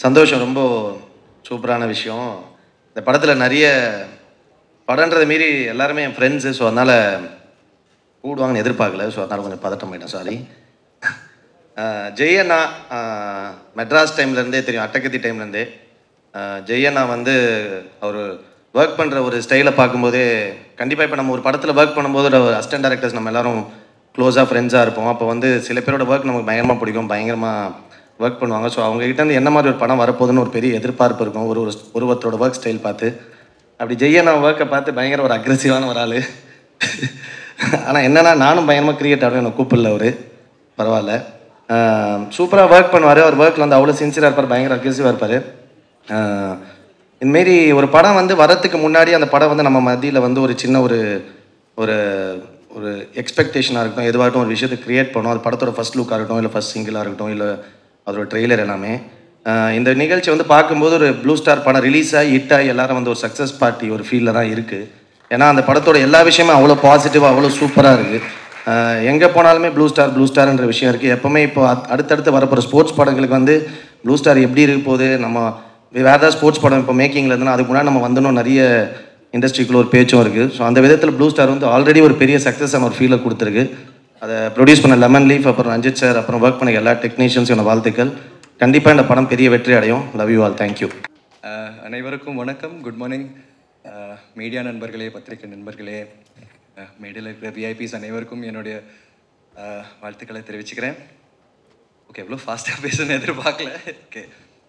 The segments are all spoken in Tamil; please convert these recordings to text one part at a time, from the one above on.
சந்தோஷம் ரொம்ப சூப்பரான விஷயம் இந்த படத்தில் நிறைய படன்றதை மீறி எல்லாருமே என் ஃப்ரெண்ட்ஸு ஸோ அதனால் கூடுவாங்கன்னு எதிர்பார்க்கல ஸோ அதனால் கொஞ்சம் பதட்டம் ஆயிட்டேன் சாரி ஜெயண்ணா ஆஹ், மெட்ராஸ் டைம்லேருந்தே தெரியும் அட்டகத்தி டைம்லேருந்தே ஜெயண்ணா வந்து அவர் ஒர்க் பண்ணுற ஒரு ஸ்டைலை பார்க்கும்போதே கண்டிப்பாக இப்போ நம்ம ஒரு படத்தில் ஒர்க் பண்ணும்போது ஒரு அசிஸ்டன்ட் டேரக்டர்ஸ் நம்ம எல்லாரும் க்ளோஸாக ஃப்ரெண்ட்ஸாக இருப்போம் அப்போ வந்து சில பேரோட ஒர்க் நமக்கு பயங்கரமாக பிடிக்கும் பயங்கரமாக ஒர்க் பண்ணுவாங்க ஸோ அவங்ககிட்ட இருந்து என்ன மாதிரி ஒரு படம் வரப்போகுதுன்னு ஒரு பெரிய எதிர்பார்ப்பு இருக்கும் ஒரு ஒரு ஒருவத்தரோட ஒர்க் ஸ்டைல் பார்த்து அப்படி ஜெய்யண்ணா ஒர்க்கை பார்த்து பயங்கர ஒரு அக்ரெசிவான ஒரு ஆள் ஆனால் என்னன்னா நானும் பயங்கரமாக கிரியேட் ஆடுவேன் என்னை கூப்பிடல அவர் பரவாயில்ல சூப்பராக ஒர்க் பண்ணுவார் அவர் ஒர்க்கில் வந்து அவ்வளோ சின்சியராக இருப்பார் பயங்கர அக்ரெசிவாக இருப்பார் இதுமாரி ஒரு படம் வந்து வரத்துக்கு முன்னாடி அந்த படம் வந்து நம்ம மத்தியில் வந்து ஒரு சின்ன ஒரு ஒரு ஒரு எக்ஸ்பெக்டேஷனாக இருக்கட்டும் எதுவாகட்டும் ஒரு விஷயத்தை கிரியேட் பண்ணோம் அது படத்தோட ஃபஸ்ட் லுக்காக இருக்கட்டும் இல்லை ஃபஸ்ட் சிங்கிளாக இருக்கட்டும் இல்லை அதோட ட்ரெய்லர் எல்லாமே ஆஹ் இந்த நிகழ்ச்சி வந்து பார்க்கும்போது ஒரு ப்ளூ ஸ்டார் படம் ரிலீஸ் ஆகி ஹிட் ஆகி எல்லாரும் வந்து ஒரு சக்ஸஸ் பார்ட்டி ஒரு ஃபீலில் தான் இருக்குது ஏன்னா அந்த படத்தோட எல்லா விஷயமும் அவ்வளோ பாசிட்டிவாக அவ்வளோ சூப்பராக இருக்குது எங்கே போனாலுமே ப்ளூ ஸ்டார் ப்ளூ ஸ்டார்ன்ற விஷயம் இருக்குது எப்போவுமே இப்போ அத்- அடுத்தடுத்து வரப்போகிற ஸ்போர்ட்ஸ் படங்களுக்கு வந்து ப்ளூ ஸ்டார் எப்படி இருக்க போகுது நம்ம வேறு ஏதாவது ஸ்போர்ட்ஸ் படம் இப்போ மேக்கிங்கில் இருந்ததுன்னா அதுக்கு முன்னாடி நம்ம வந்தோம் நிறைய இண்டஸ்ட்ரிக்குள்ள ஒரு பேச்சும் இருக்குது ஸோ அந்த விதத்தில் ப்ளூ ஸ்டார் வந்து ஆல்ரெடி ஒரு பெரிய சக்ஸஸ் ஒரு ஃபீலை கொடுத்துருக்கு அதை ப்ரொடியூஸ் பண்ண லெமன் லீஃப் அப்புறம் ரஞ்சித் சார் அப்புறம் ஒர்க் பண்ண எல்லா டெக்னீஷியன்ஸோட வாழ்த்துக்கள் கண்டிப்பாக இந்த படம் பெரிய வெற்றி அடையும் லவ் யூ ஆல் தேங்க்யூ அஹ் அனைவருக்கும் வணக்கம் குட் மார்னிங் மீடியா நண்பர்களே பத்திரிகை நண்பர்களே அஹ் மேடையில் இருக்கிற விஐபிஸ் அனைவருக்கும் என்னுடைய அஹ், வாழ்த்துக்களை தெரிவிச்சுக்கிறேன் ஓகே எவ்வளோ ஃபாஸ்ட்டாக பேசுன்னு எதிர்பார்க்கல ஓகே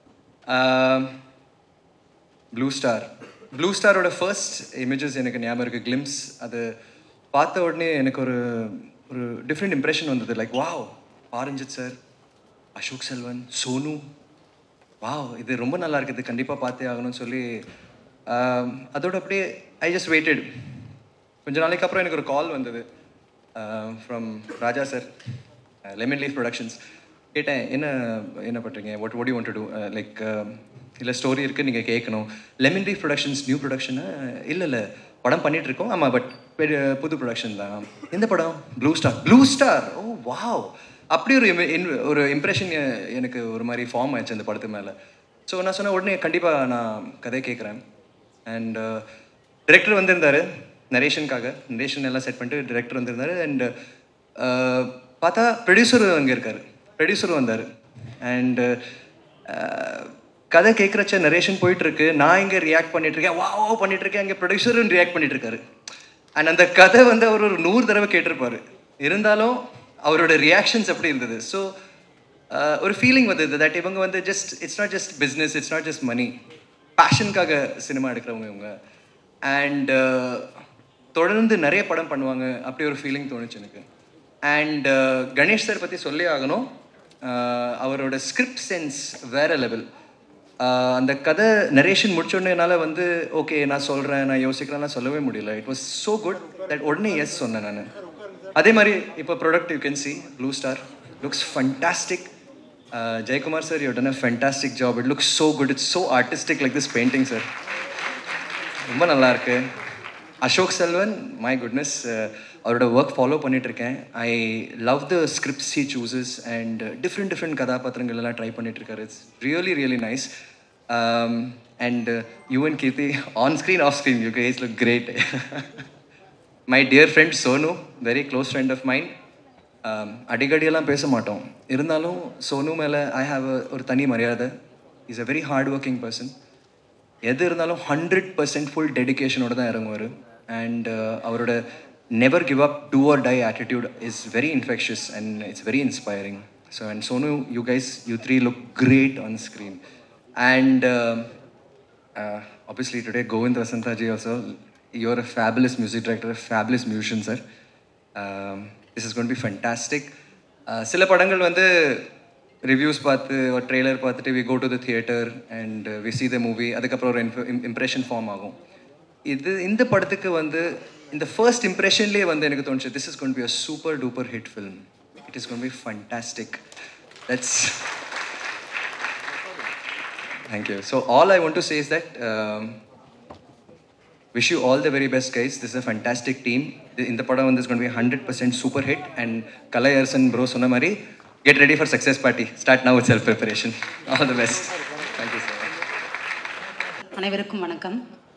ப்ளூ ஸ்டார் ப்ளூ ஸ்டாரோட ஃபர்ஸ்ட் இமேஜஸ் எனக்கு ஞாபகம் இருக்குது கிளிம்ஸ் அது பார்த்த உடனே எனக்கு ஒரு ஒரு டிஃப்ரெண்ட் இம்ப்ரெஷன் வந்தது like wow Paranjith sir Ashok Selvan Sonu wow இது ரொம்ப நல்லா இருக்குது கண்டிப்பாக பார்த்தே ஆகணும்னு சொல்லி ஆம், அதோட அப்படியே ஐ ஜஸ்ட் வெயிட்டட் கொஞ்ச நாளைக்கு அப்புறம் எனக்கு ஒரு கால் வந்தது from Raja sir Lemon Leaf Productions கேட்டேன் என்ன என்ன பண்ணுறீங்க what what do you want to do like இல்லை ஸ்டோரி இருக்குது நீங்கள் கேட்கணும் Lemon Leaf Productions new production இல்லை இல்லை படம் பண்ணிட்டு இருக்கோம் ஆமாம் பட் புது ப்ரொடக்ஷன் தான் எந்த படம் Blue Star Blue Star oh wow அப்படி ஒரு im- in- ஒரு இம்ப்ரெஷன் எனக்கு ஒரு மாதிரி ஃபார்ம் ஆயிடுச்சு அந்த படத்து மேலே ஸோ நான் சொன்ன உடனே கண்டிப்பாக நான் கதை கேட்குறேன் அண்ட் டிரெக்டர் வந்திருந்தாரு நரேஷனுக்காக நரேஷன் எல்லாம் செட் பண்ணிட்டு டிரெக்டர் வந்திருந்தாரு அண்ட் பார்த்தா ப்ரொடியூசர் அங்கே இருக்கார் ப்ரொடியூசரும் வந்தார் அண்டு கதை கேட்குறச்ச நரேஷன் போயிட்டு இருக்கு நான் இங்கே ரியாக்ட் பண்ணிட்டு இருக்கேன் வா வா பண்ணிட்டு இருக்கேன் அங்கே ப்ரொடியூசரும் ரியாக்ட் பண்ணிட்டு இருக்காரு அண்ட் அந்த கதை வந்து அவர் ஒரு நூறு தடவை கேட்டிருப்பாரு இருந்தாலும் அவரோட ரியாக்ஷன்ஸ் எப்படி இருந்தது ஸோ ஒரு ஃபீலிங் வந்தது தட் இவங்க வந்து just it's not just business it's not just money பேஷனுக்காக சினிமா எடுக்கிறவங்க இவங்க அண்ட் தொடர்ந்து நிறைய படம் பண்ணுவாங்க அப்படி ஒரு ஃபீலிங் தோணுச்சு எனக்கு அண்ட் கணேஷ் சார் பற்றி சொல்லி ஆகணும் அஹ், அவரோட ஸ்கிரிப்ட் சென்ஸ் வேற லெவல் அந்த கதை நரேஷன் முடிச்சோடனே என்னால் வந்து ஓகே நான் சொல்கிறேன் நான் யோசிக்கிறேன்லாம் சொல்லவே முடியல it was so good that உடனே எஸ் சொன்னேன் நான் அதே மாதிரி இப்போ product you can see Blue Star looks fantastic Jayakumar sir you done a fantastic job it looks so good it's so artistic like this painting sir ரொம்ப நல்லா இருக்கு அசோக் செல்வன் மை குட்னஸ் அவரோட ஒர்க் ஃபாலோ பண்ணிட்டு இருக்கேன் I love the scripts he chooses and different different கதாபாத்திரங்கள் எல்லாம் ட்ரை பண்ணிட்டு இருக்காரு it's really really nice and Yuvan Keerthi on screen off screen you guys look great my dear friend Sonu very close friend of mind அடிக்கடியெல்லாம் பேச மாட்டோம் இருந்தாலும் சோனு மேலே ஐ ஹாவ் ஒரு தனி மரியாதை is a very hard working person எது இருந்தாலும் ஹண்ட்ரட் பர்சன்ட் ஃபுல் டெடிகேஷனோட தான் இறங்குவார் அண்ட் அவரோட never give up do or die attitude is very infectious and it's very inspiring so and Sonu you guys you three look great on screen and obviously today Govind Vasantaji also you're a fabulous music director a fabulous musician sir um, this is going to be fantastic uh, சில படங்கள் வந்து ரிவ்யூஸ் பார்த்து ஒரு ட்ரெய்லர் பார்த்துட்டு we go to the theatre and we see the movie அதுக்கப்புறம் ஒரு இம்ப்ரெஷன் ஃபார்ம் ஆகும் இது இந்த படத்துக்கு வந்து இந்த ஃபர்ஸ்ட் இம்ப்ரெஷன்லேயே வந்து எனக்கு தோணுச்சு this is gonna be a super duper hit film it is gonna be fantastic that's Thank you. So all I want to say is that um, wish you all the very best, guys. This is a fantastic team. In the padam, this is going to be a hundred percent super hit. And Kalai Arsan bro, Sonamari, get ready for success party. Start now with self preparation. All the best. Thank you sir அனைவருக்கும் வணக்கம்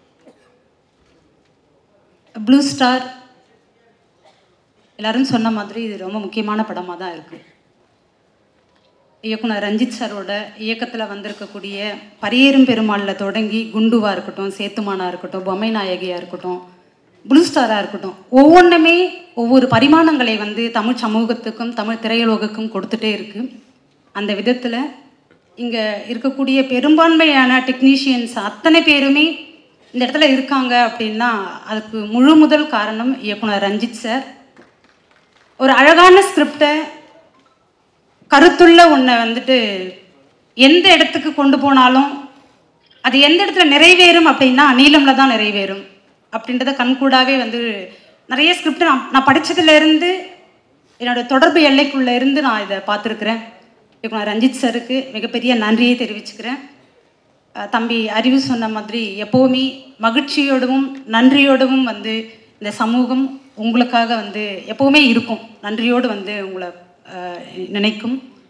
ப்ளூ ஸ்டார் எல்லாரும் சொன்ன மாதிரி இது ரொம்ப முக்கியமான படமாக தான் இருக்குது இயக்குனர் ரஞ்சித் சாரோட இயக்கத்தில் வந்திருக்கக்கூடிய பரியேறும் பெருமாளில் தொடங்கி குண்டுவாக இருக்கட்டும் சேத்துமானா இருக்கட்டும் பொம்மை நாயகியாக இருக்கட்டும் ப்ளூ ஸ்டாராக இருக்கட்டும் ஒவ்வொன்றுமே ஒவ்வொரு பரிமாணங்களை வந்து தமிழ் சமூகத்துக்கும் தமிழ் திரையுலகுக்கும் கொடுத்துட்டே இருக்கு அந்த விதத்தில் இங்கே இருக்கக்கூடிய பெரும்பான்மையான டெக்னீஷியன்ஸ் அத்தனை பேருமே இந்த இடத்துல இருக்காங்க அப்படின்னா அதுக்கு முழு முதல் காரணம் இயக்குனர் ரஞ்சித் சார் ஒரு அழகான ஸ்கிரிப்டை கருத்துள்ள ஒன்றை வந்துட்டு எந்த இடத்துக்கு கொண்டு போனாலும் அது எந்த இடத்துல நிறைவேறும் அப்படின்னா நீளம்ல தான் நிறைவேறும் அப்படின்றத கண்கூடாவே வந்து நிறைய ஸ்கிரிப்ட் நான் நான் படிச்சதுலேருந்து என்னோட தொடர்பு எல்லைக்குள்ளே இருந்து நான் இதை பார்த்துருக்குறேன் இப்போ நான் ரஞ்சித் சாருக்கு மிகப்பெரிய நன்றியை தெரிவிச்சுக்கிறேன் அஹ் தம்பி அறிவு சொன்ன மாதிரி எப்போவுமே மகிழ்ச்சியோடவும் நன்றியோடவும் வந்து இந்த சமூகம் உங்களுக்காக வந்து எப்போவுமே இருக்கும் நன்றியோடு வந்து உங்களை அஹ், நினைக்கும்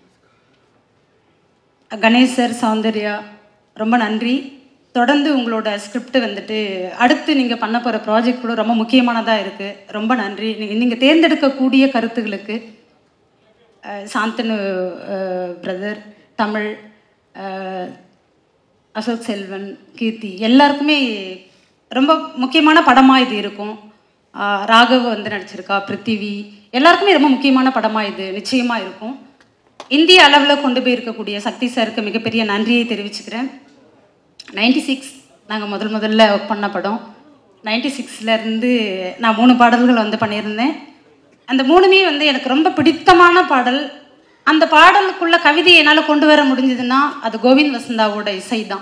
கணேசர் சௌந்தர்யா ரொம்ப நன்றி தொடர்ந்து உங்களோட ஸ்கிரிப்ட் வந்துட்டு அடுத்து நீங்கள் பண்ண போகிற ப்ராஜெக்ட் கூட ரொம்ப முக்கியமானதாக இருக்குது ரொம்ப நன்றி நீங்கள் நீங்கள் தேர்ந்தெடுக்கக்கூடிய கருத்துகளுக்கு அஹ், சாந்தனு பிரதர் தமிழ் அஹ், அசோக் செல்வன் கீர்த்தி எல்லாருக்குமே ரொம்ப முக்கியமான படமாக இது இருக்கும் ஆஹ் ராகவ் வந்து நடிச்சிருக்கா பிருத்திவி எல்லாருக்குமே ரொம்ப முக்கியமான படமாக இது நிச்சயமாக இருக்கும் இந்திய அளவில் கொண்டு போய் இருக்கக்கூடிய சக்தி சாருக்கு மிகப்பெரிய நன்றியை தெரிவிச்சுக்கிறேன் நைன்டி சிக்ஸ் நாங்கள் முதல் முதல்ல ஒர்க் பண்ண படம் நைன்டி இருந்து நான் மூணு பாடல்கள் வந்து பண்ணியிருந்தேன் அந்த மூணுமே வந்து எனக்கு ரொம்ப பிடித்தமான பாடல் அந்த பாடலுக்குள்ள கவிதையை என்னால் கொண்டு வர முடிஞ்சதுன்னா அது கோவிந்த் வசந்தாவோட இசை தான்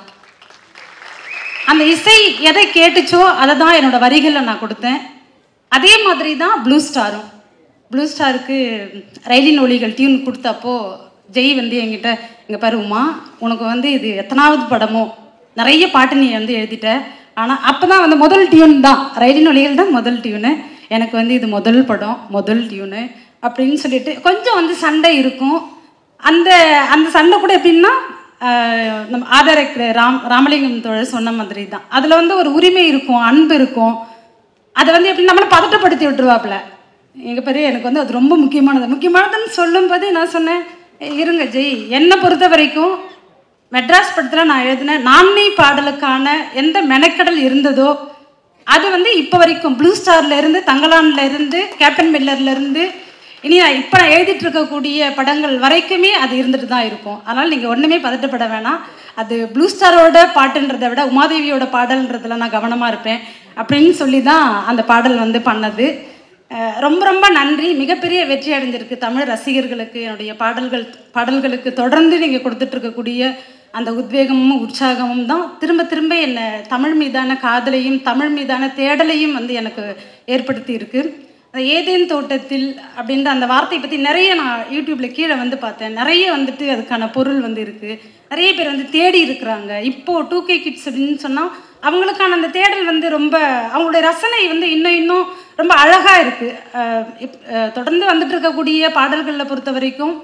அந்த இசை எதை கேட்டுச்சோ அதை தான் என்னோட வரிகளை நான் கொடுத்தேன் அதே மாதிரி தான் ப்ளூ ஸ்டாரும் ப்ளூ ஸ்டாருக்கு ரயிலின் ஒளிகள் டியூன் கொடுத்தப்போ ஜெய் வந்து என்கிட்ட இங்கே பாரு உமா உனக்கு வந்து இது எத்தனாவது படமோ நிறைய பாட்டு நீ வந்து எழுதிட்ட ஆனால் அப்போ தான் வந்து முதல் டியூன் தான் ரயிலின் ஒளிகள் தான் முதல் டியூனு எனக்கு வந்து இது முதல் படம் முதல் டியூனு அப்படின்னு சொல்லிட்டு கொஞ்சம் வந்து சண்டை இருக்கும் அந்த அந்த சண்டை கூட எப்படின்னா ஆஹ், நம்ம ஆதரக்கிற ராம் ராமலிங்கம் தோழர் சொன்ன மாதிரி தான் அதில் வந்து ஒரு உரிமை இருக்கும் அன்பு இருக்கும் அதை வந்து எப்படி நம்மளை பதட்டப்படுத்தி விட்டுருவாப்புல எங்கள் பெரிய எனக்கு வந்து அது ரொம்ப முக்கியமானது முக்கியமானதுன்னு சொல்லும்போது நான் சொன்னேன் "ஏய், இருங்க ஜெய் என்னை பொறுத்த வரைக்கும் மெட்ராஸ் படத்தில் நான் எழுதின நான்மை பாடலுக்கான எந்த மெனக்கடல் இருந்ததோ அது வந்து இப்போ வரைக்கும் ப்ளூ ஸ்டார்ல இருந்து தங்கலான்ல இருந்து கேப்டன் மில்லர்ல இருந்து இனி நான் இப்போ நான் எழுதிட்டு இருக்கக்கூடிய படங்கள் வரைக்குமே அது இருந்துட்டு தான் இருக்கும் அதனால் நீங்கள் ஒன்றுமே பதட்டப்பட வேணாம் அது ப்ளூ ஸ்டாரோட பாட்டுன்றதை விட உமாதேவியோட பாடல்ன்றதுல நான் கவனமாக இருப்பேன் அப்படின்னு சொல்லி தான் அந்த பாடல் வந்து பண்ணது அஹ் ரொம்ப ரொம்ப நன்றி மிகப்பெரிய வெற்றி அடைஞ்சிருக்கு தமிழ் ரசிகர்களுக்கு என்னுடைய பாடல்கள் பாடல்களுக்கு தொடர்ந்து நீங்கள் கொடுத்துட்டு இருக்கக்கூடிய அந்த உத்வேகமும் உற்சாகமும் தான் திரும்ப திரும்ப என்னை தமிழ் மீதான காதலையும் தமிழ் மீதான தேடலையும் வந்து எனக்கு ஏற்படுத்தி இருக்கு அந்த ஏதேன் தோட்டத்தில் அப்படின்ற அந்த வார்த்தையை பற்றி நிறைய நான் யூடியூப்ல கீழே வந்து பார்த்தேன் நிறைய வந்துட்டு அதுக்கான பொருள் வந்து இருக்கு நிறைய பேர் வந்து தேடி இருக்கிறாங்க இப்போ டூ கே கிட்ஸ் அப்படின்னு சொன்னால் அவங்களுக்கான அந்த தேடல் வந்து ரொம்ப அவங்களுடைய ரசனை வந்து இன்னும் இன்னும் ரொம்ப அழகாக இருக்குது தொடர்ந்து வந்துட்டு இருக்கக்கூடிய பாடல்களில் பொறுத்த வரைக்கும்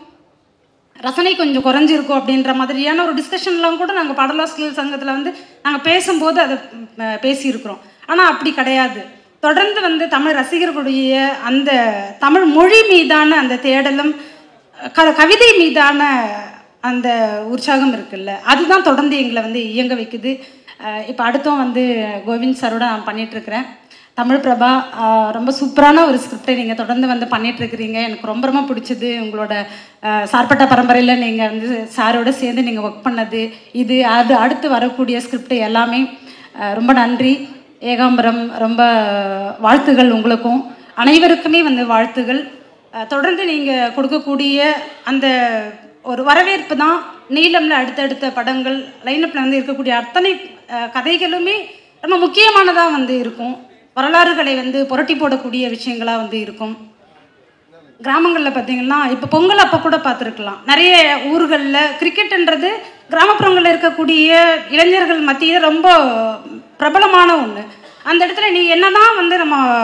ரசனை கொஞ்சம் குறைஞ்சிருக்கும் அப்படின்ற மாதிரியான ஒரு டிஸ்கஷன்லாம் கூட நாங்கள் பாடலாசிரியர் சங்கத்தில் வந்து நாங்கள் பேசும்போது அதை ம், பேசியிருக்கிறோம் ஆனால் அப்படி கிடையாது தொடர்ந்து வந்து தமிழ் ரசிகர்களுடைய அந்த தமிழ் மொழி மீதான அந்த தேடலும் க கவிதை மீதான அந்த உற்சாகம் இருக்குல்ல அதுதான் தொடர்ந்து எங்களை வந்து இயங்க வைக்குது இப்போ அடுத்தும் வந்து கோவிந்த் சாரோட நான் பண்ணிட்டு இருக்கிறேன் தமிழ் பிரபா ஆஹ் ரொம்ப சூப்பரான ஒரு ஸ்கிரிப்டை நீங்கள் தொடர்ந்து வந்து பண்ணிட்டு இருக்கிறீங்க எனக்கு ரொம்ப ரொம்ப பிடிச்சது உங்களோட ஆஹ் சார்பட்ட பரம்பரையில் நீங்கள் வந்து சாரோட சேர்ந்து நீங்கள் ஒர்க் பண்ணது இது அது அடுத்து வரக்கூடிய ஸ்கிரிப்ட் எல்லாமே ஆஹ் ரொம்ப நன்றி ஏகாம்பரம் ரொம்ப வாழ்த்துகள் உங்களுக்கும் அனைவருக்குமே வந்து வாழ்த்துகள் ஆஹ் தொடர்ந்து நீங்கள் கொடுக்கக்கூடிய அந்த ஒரு வரவேற்பு தான் நீளம்ல அடுத்தடுத்த படங்கள் லைனப்பில் வந்து இருக்கக்கூடிய அத்தனை ஆஹ் கதைகளுமே ரொம்ப முக்கியமானதாக வந்து இருக்கும் வரலாறுகளை வந்து புரட்டி போடக்கூடிய விஷயங்களாக வந்து இருக்கும் கிராமங்களில் பார்த்தீங்கன்னா இப்போ பொங்கல் அப்போ கூட பார்த்துருக்கலாம் நிறைய ஊர்களில் கிரிக்கெட்ன்றது கிராமப்புறங்களில் இருக்கக்கூடிய இளைஞர்கள் மத்தியில் ரொம்ப பிரபலமான ஒன்று அந்த இடத்துல நீ என்னதான் வந்து நம்ம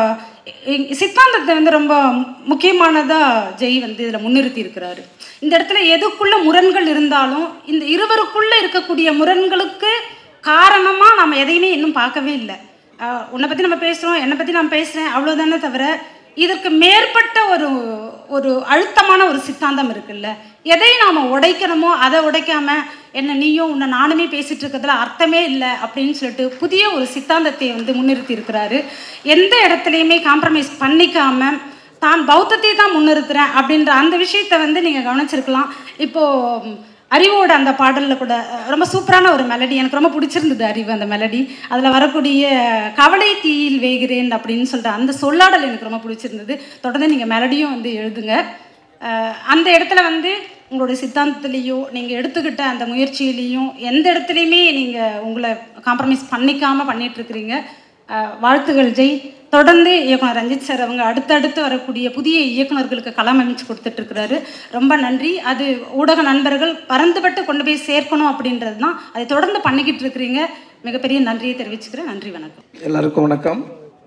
இ- சித்தாந்தத்தை வந்து ரொம்ப முக்கியமானதாக ஜெய் வந்து இதில் முன்னிறுத்தி இருக்கிறாரு இந்த இடத்துல எதுக்குள்ள முரண்கள் இருந்தாலும் இந்த இருவருக்குள்ள இருக்கக்கூடிய முரண்களுக்கு காரணமாக நம்ம எதையுமே இன்னும் பார்க்கவே இல்லை ஆஹ் உன்னை பற்றி நம்ம பேசுகிறோம் என்னை பற்றி நான் பேசுகிறேன் அவ்வளோதானே தவிர இதற்கு மேற்பட்ட ஒரு ஒரு அழுத்தமான ஒரு சித்தாந்தம் இருக்குல்ல எதை நாம் உடைக்கணுமோ அதை உடைக்காம என்ன நீயும் உன்னை நானுமே பேசிட்டு இருக்கிறதுல அர்த்தமே இல்லை அப்படின்னு சொல்லிட்டு புதிய ஒரு சித்தாந்தத்தை வந்து முன்னிறுத்தி இருக்கிறாரு எந்த இடத்துலையுமே காம்ப்ரமைஸ் பண்ணிக்காம தான் பௌத்தத்தை தான் முன்னிறுத்துறேன் அப்படின்ற அந்த விஷயத்தை வந்து நீங்கள் கவனிச்சிருக்கலாம் இப்போது அறிவோட அந்த பாடலில் கூட அஹ், ரொம்ப சூப்பரான ஒரு மெலடி எனக்கு ரொம்ப பிடிச்சிருந்தது அறிவு அந்த மெலடி அதில் வரக்கூடிய கவலை தீயில் வேகிறேன் அப்படின்னு சொல்லிட்டு அந்த சொல்லாடல் எனக்கு ரொம்ப பிடிச்சிருந்தது தொடர்ந்து நீங்கள் மெலடியும் வந்து எழுதுங்க அஹ், அந்த இடத்துல வந்து உங்களுடைய சித்தாந்தத்துலேயோ நீங்கள் எடுத்துக்கிட்ட அந்த முயற்சியிலையும் எந்த இடத்துலையுமே நீங்கள் உங்களை காம்ப்ரமைஸ் பண்ணிக்காமல் பண்ணிகிட்ருக்கிறீங்க வாழ்த்துகள் ஜெய் தொடர்ந்து இயக்குனர் ரஞ்சித் சார் அவங்க அடுத்தடுத்து வரக்கூடிய புதிய இயக்குனர்களுக்கு களம் அமைச்சு கொடுத்துட்டு இருக்கிறாரு ரொம்ப நன்றி அது ஊடக நண்பர்கள் பறந்துபட்டு கொண்டு போய் சேர்க்கணும் அப்படின்றது தான் அதை தொடர்ந்து பண்ணிக்கிட்டு இருக்கிறீங்க மிகப்பெரிய நன்றியை தெரிவிச்சுக்கிறேன் நன்றி வணக்கம் எல்லாருக்கும் வணக்கம்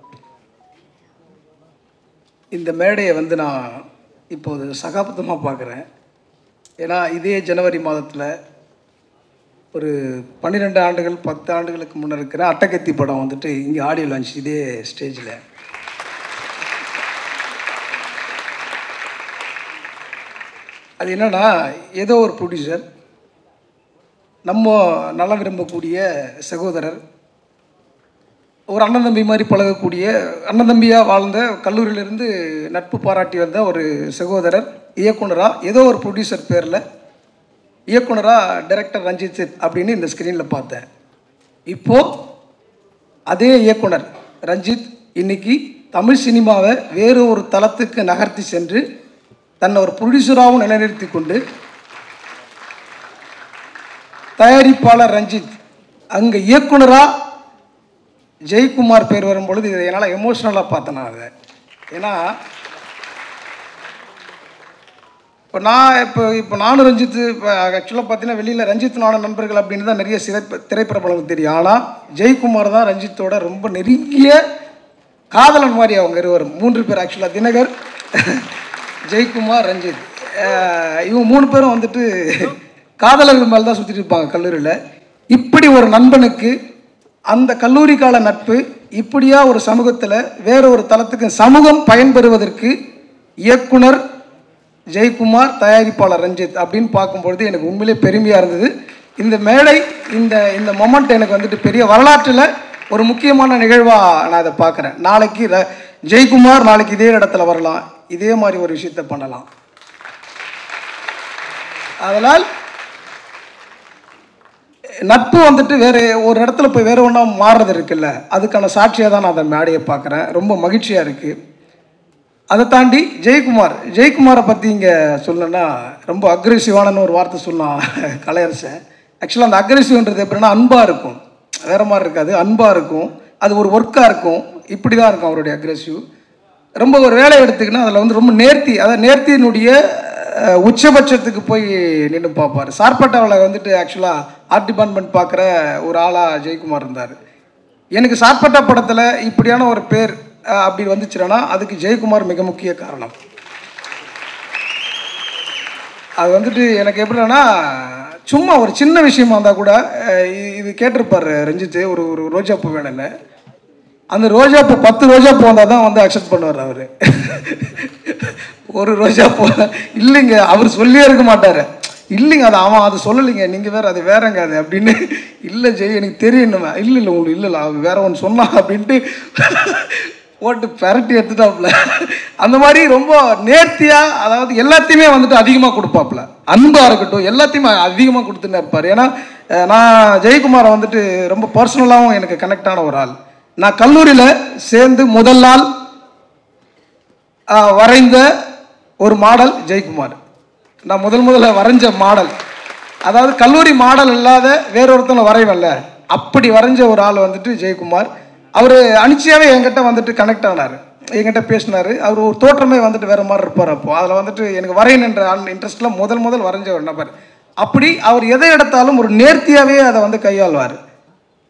இந்த மேடையை வந்து நான் இப்போது சகாப்தமாக பார்க்குறேன் ஏன்னா இதே ஜனவரி மாதத்தில் ஒரு பன்னிரெண்டு ஆண்டுகள் பத்து ஆண்டுகளுக்கு முன்னே இருக்கிற அட்டகத்தி படம் வந்துட்டு இங்கே ஆடியோ லான்ச் இதே ஸ்டேஜில் அது என்னன்னா ஏதோ ஒரு ப்ரொடியூசர் நம்ம நல்லா விரும்பக்கூடிய சகோதரர் ஒரு அண்ணன் தம்பி மாதிரி பழகக்கூடிய அண்ணன் தம்பியாக வாழ்ந்த கல்லூரியிலிருந்து நட்பு பாராட்டி வந்த ஒரு சகோதரர் இயக்குனராக ஏதோ ஒரு ப்ரொடியூசர் பேரில் இயக்குனராக டைரக்டர் ரஞ்சித் சித் அப்படின்னு இந்த ஸ்க்ரீனில் பார்த்தேன் இப்போது அதே இயக்குனர் ரஞ்சித் இன்னைக்கு தமிழ் சினிமாவை வேறு ஒரு தளத்துக்கு நகர்த்தி சென்று தன்னை ஒரு ப்ரொடியூசராகவும் நிலைநிறுத்தி கொண்டு தயாரிப்பாளர் ரஞ்சித் அங்கே இயக்குனராக ஜெயக்குமார் பேர் வரும்பொழுது இதை என்னால் எமோஷ்னலாக பார்த்தேன் நான் அதை ஏன்னா இப்போ நான் இப்போ இப்போ நானும் ரஞ்சித் இப்போ ஆக்சுவலாக பார்த்தீங்கன்னா வெளியில் ரஞ்சித் நானும் நண்பர்கள் அப்படின்னு தான் நிறைய சிறை திரைப்பிரபலங்களுக்கு தெரியும் ஆனால் ஜெயக்குமார் தான் ரஞ்சித்தோட ரொம்ப நெருங்கிய காதலன் மாதிரி அவங்க இருவரும் மூன்று பேர் ஆக்சுவலாக தினகர் ஜெயக்குமார் ரஞ்சித் அஹ் இவங்க மூணு பேரும் வந்துட்டு காதலர்கள் மேலே தான் சுற்றிட்டு இருப்பாங்க கல்லூரியில் இப்படி ஒரு நண்பனுக்கு அந்த கல்லூரி கால நட்பு இப்படியா ஒரு சமூகத்தில் வேற ஒரு தளத்துக்கு சமூகம் பயன்பெறுவதற்கு இயக்குனர் ஜெயக்குமார் தயாரிப்பாளர் ரஞ்சித் அப்படின்னு பார்க்கும்பொழுது எனக்கு உண்மையிலே பெருமையாக இருந்தது இந்த மேடை இந்த இந்த மொமெண்ட் எனக்கு வந்துட்டு பெரிய வரலாற்றில் ஒரு முக்கியமான நிகழ்வாக நான் அதை பார்க்குறேன் நாளைக்கு ர ஜெயக்குமார் நாளைக்கு இதே இடத்துல வரலாம் இதே மாதிரி ஒரு விஷயத்தை பண்ணலாம் அதனால் நட்பு வந்துட்டு வேற ஒரு இடத்துல போய் வேற ஒன்றா மாறுறது இருக்குல்ல அதுக்கான சாட்சியாக தான் நான் அந்த மேடையை பார்க்குறேன் ரொம்ப மகிழ்ச்சியாக இருக்குது அதை தாண்டி ஜெயக்குமார் ஜெயக்குமாரை பற்றி இங்கே சொல்லணும்னா ரொம்ப அக்ரெசிவானன்னு ஒரு வார்த்தை சொன்னான் கலையரசன் ஆக்சுவலாக அந்த அக்ரெசிவ்ன்றது எப்படின்னா அன்பாக இருக்கும் வேற மாதிரி இருக்காது அன்பாக இருக்கும் அது ஒரு ஒர்க்காக இருக்கும் இப்படி தான் இருக்கும் அவருடைய அக்ரெசிவ் ரொம்ப ஒரு வேலையை எடுத்துக்கினா அதில் வந்து ரொம்ப நேர்த்தி அதாவது நேர்த்தியினுடைய அஹ், உச்சபட்சத்துக்கு போய் நின்று பார்ப்பார் சார்பட்டாவில் வந்துட்டு ஆக்சுவலாக ஆர்ட் டிபார்ட்மெண்ட் பார்க்குற ஒரு ஆளாக ஜெயக்குமார் இருந்தார் எனக்கு சார்பட்டா படத்தில் இப்படியான ஒரு பேர் அஹ், அப்படி வந்துச்சுன்னா அதுக்கு ஜெயக்குமார் மிக முக்கிய காரணம் அது வந்துட்டு எனக்கு எப்படின்னா சும்மா ஒரு சின்ன விஷயமா இருந்தால் கூட அஹ், இ- இது கேட்டிருப்பார் ரஞ்சித் ஒரு ஒரு ரோஜா பூ வேணும்னு அந்த ரோஜா பூ பத்து ரோஜா பூ வந்தால் தான் வந்து அக்செப்ட் பண்ணுவார் அவர் ஒரு ரோஜா பூ இல்லைங்க அவர் சொல்லியே இருக்க மாட்டார் இல்லைங்க அது அவன் அது சொல்லலைங்க நீங்கள் வேற அது வேறங்க அது அப்படின்னு இல்லை ஜெய் எனக்கு தெரியணுமே இல்லை இல்லை உங்களுக்கு இல்லை இல்லை அவன் வேற ஒன்று சொன்னான் அப்படின்ட்டு போட்டு பெரட்டி எடுத்துட்டாப்புல அந்த மாதிரி ரொம்ப நேர்த்தியாக அதாவது எல்லாத்தையுமே வந்துட்டு அதிகமாக கொடுப்பாப்புல அன்பாக இருக்கட்டும் எல்லாத்தையுமே அதிகமாக கொடுத்துன்னு இருப்பார் ஏன்னா அஹ், நான் ஜெயக்குமாரை வந்துட்டு ரொம்ப பர்சனலாகவும் எனக்கு கனெக்ட் ஆன ஒரு ஆள் நான் கல்லூரியில் சேர்ந்து முதல் நாள் ஆஹ், வரைந்த ஒரு மாடல் ஜெயக்குமார் நான் முதல் முதல்ல வரைஞ்ச மாடல் அதாவது கல்லூரி மாடல் இல்லாத வேறொருத்தனை வரைவல்ல அப்படி வரைஞ்ச ஒரு ஆள் வந்துட்டு ஜெயக்குமார் அவர் அனிச்சையாகவே என்கிட்ட வந்துட்டு கனெக்ட் ஆனார் என்கிட்ட பேசினார் அவர் ஒரு தோற்றமே வந்துட்டு வேற மாதிரி இருப்பார் அப்போ அதில் வந்துட்டு எனக்கு வரையணுன்ற இன்ட்ரெஸ்ட்டில் முதல் முதல் வரைஞ்ச ஒரு நபர் அப்படி அவர் எதை எடுத்தாலும் ஒரு நேர்த்தியாகவே அதை வந்து கையாள்வார்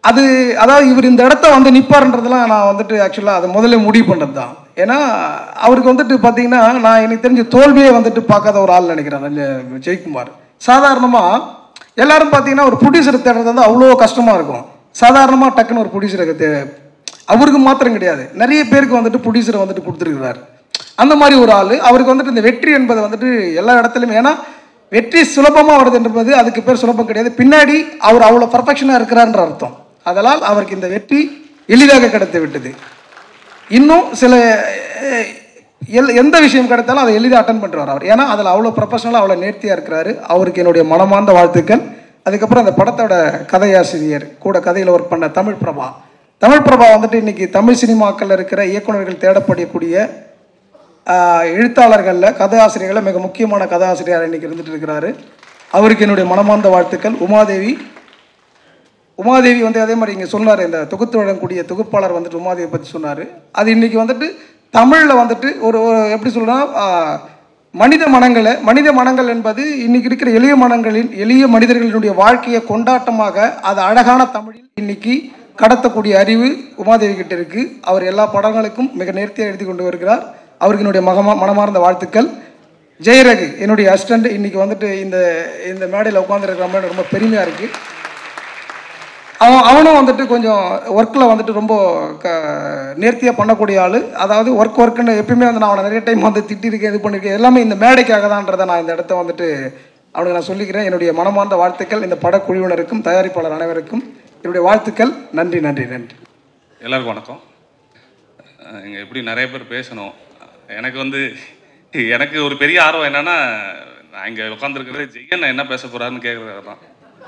அது அதாவது இவர் இந்த இடத்த வந்து நிற்பார்ன்றதெல்லாம் நான் வந்துட்டு ஆக்சுவலாக அதை முதல்ல முடிவு பண்ணுறது தான் ஏன்னா அவருக்கு வந்துட்டு பார்த்தீங்கன்னா நான் எனக்கு தெரிஞ்ச தோல்வியே வந்துட்டு பார்க்காத ஒரு ஆள் நினைக்கிறேன் இந்த ஜெயக்குமார் சாதாரணமாக எல்லாரும் பார்த்தீங்கன்னா ஒரு ப்ரொடியூசரை தேடுறது வந்து அவ்வளோ கஷ்டமாக இருக்கும் சாதாரணமாக டக்குன்னு ஒரு ப்ரொடியூசரை தே அவருக்கு மாத்திரம் கிடையாது நிறைய பேருக்கு வந்துட்டு ப்ரொடியூசரை வந்துட்டு கொடுத்துருக்கிறார் அந்த மாதிரி ஒரு ஆள் அவருக்கு வந்துட்டு இந்த வெற்றி என்பது வந்துட்டு எல்லா இடத்துலையுமே ஏன்னா வெற்றி சுலபமாக வருது என்பது அதுக்கு பேர் சுலபம் கிடையாது பின்னாடி அவர் அவ்வளோ பர்ஃபெக்ஷனாக இருக்கிறார்ன்ற அர்த்தம் அதனால் அவருக்கு இந்த வெற்றி எளிதாக கிடைத்து விட்டது இன்னும் சில அஹ், எல் எந்த விஷயம் கிடைத்தாலும் அதை எளிதாக அட்டன் பண்ணுறார் அவர் ஏன்னா அதில் அவ்வளோ ப்ரொஃபஷனலாக அவ்வளோ நேர்த்தியாக இருக்கிறாரு அவருக்கு என்னுடைய மனமார்ந்த வாழ்த்துக்கள் அதுக்கப்புறம் அந்த படத்தோட கதையாசிரியர் கூட கதையில் ஒர்க் பண்ண தமிழ் பிரபா தமிழ் பிரபா வந்துட்டு இன்னைக்கு தமிழ் சினிமாக்களில் இருக்கிற இயக்குனர்கள் தேடப்படக்கூடிய ஆஹ், எழுத்தாளர்களில் கதாசிரியர்களில் மிக முக்கியமான கதாசிரியர் இன்னைக்கு இருந்துட்டு இருக்கிறாரு அவருக்கு என்னுடைய மனமார்ந்த வாழ்த்துக்கள் உமாதேவி உமாதேவி வந்து அதே மாதிரி இங்கே சொன்னார் இந்த தொகுத்து வழங்கக்கூடிய தொகுப்பாளர் வந்துட்டு உமாதேவி பற்றி சொன்னார் அது இன்னைக்கு வந்துட்டு தமிழில் வந்துட்டு ஒரு ஒரு எப்படி சொல்லலாம் ஆஹ், மனித மனங்களை மனித மனங்கள் என்பது இன்னைக்கு இருக்கிற எளிய மனங்களின் எளிய மனிதர்களினுடைய வாழ்க்கையை கொண்டாட்டமாக அது அழகான தமிழில் இன்னைக்கு கடத்தக்கூடிய அறிவு உமாதேவி கிட்ட இருக்கு அவர் எல்லா படங்களுக்கும் மிக நேர்த்தியாக எழுதி கொண்டு வருகிறார் அவருக்கு என்னுடைய மகமா மனமார்ந்த வாழ்த்துக்கள் ஜெயரகு என்னுடைய அசிஸ்டண்ட் இன்னைக்கு வந்துட்டு இந்த இந்த மேடையில் உட்காந்துருக்கிற மாதிரி ரொம்ப பெருமையாக இருக்குது அவன் அவனும் வந்துட்டு கொஞ்சம் ஒர்க்கில் வந்துட்டு ரொம்ப க நேர்த்தியாக பண்ணக்கூடிய ஆள் அதாவது ஒர்க் ஒர்க்குன்னு எப்பயுமே வந்து நான் அவனை நிறைய டைம் வந்து திட்டிருக்கேன் இது பண்ணியிருக்கேன் எல்லாமே இந்த மேடைக்காக தான்றதை நான் இந்த இடத்த வந்துட்டு அவனுக்கு நான் சொல்லிக்கிறேன் என்னுடைய மனமார்ந்த வாழ்த்துக்கள் இந்த படக்குழுவினருக்கும் தயாரிப்பாளர் அனைவருக்கும் என்னுடைய வாழ்த்துக்கள் நன்றி நன்றி நன்றி எல்லாருக்கும் வணக்கம் இங்கே எப்படி நிறைய பேர் பேசணும் எனக்கு வந்து எனக்கு ஒரு பெரிய ஆர்வம் என்னன்னா நான் இங்கே உட்காந்துருக்கிறது ஜெயன் என்ன பேச போறாருன்னு கேட்குறது தான்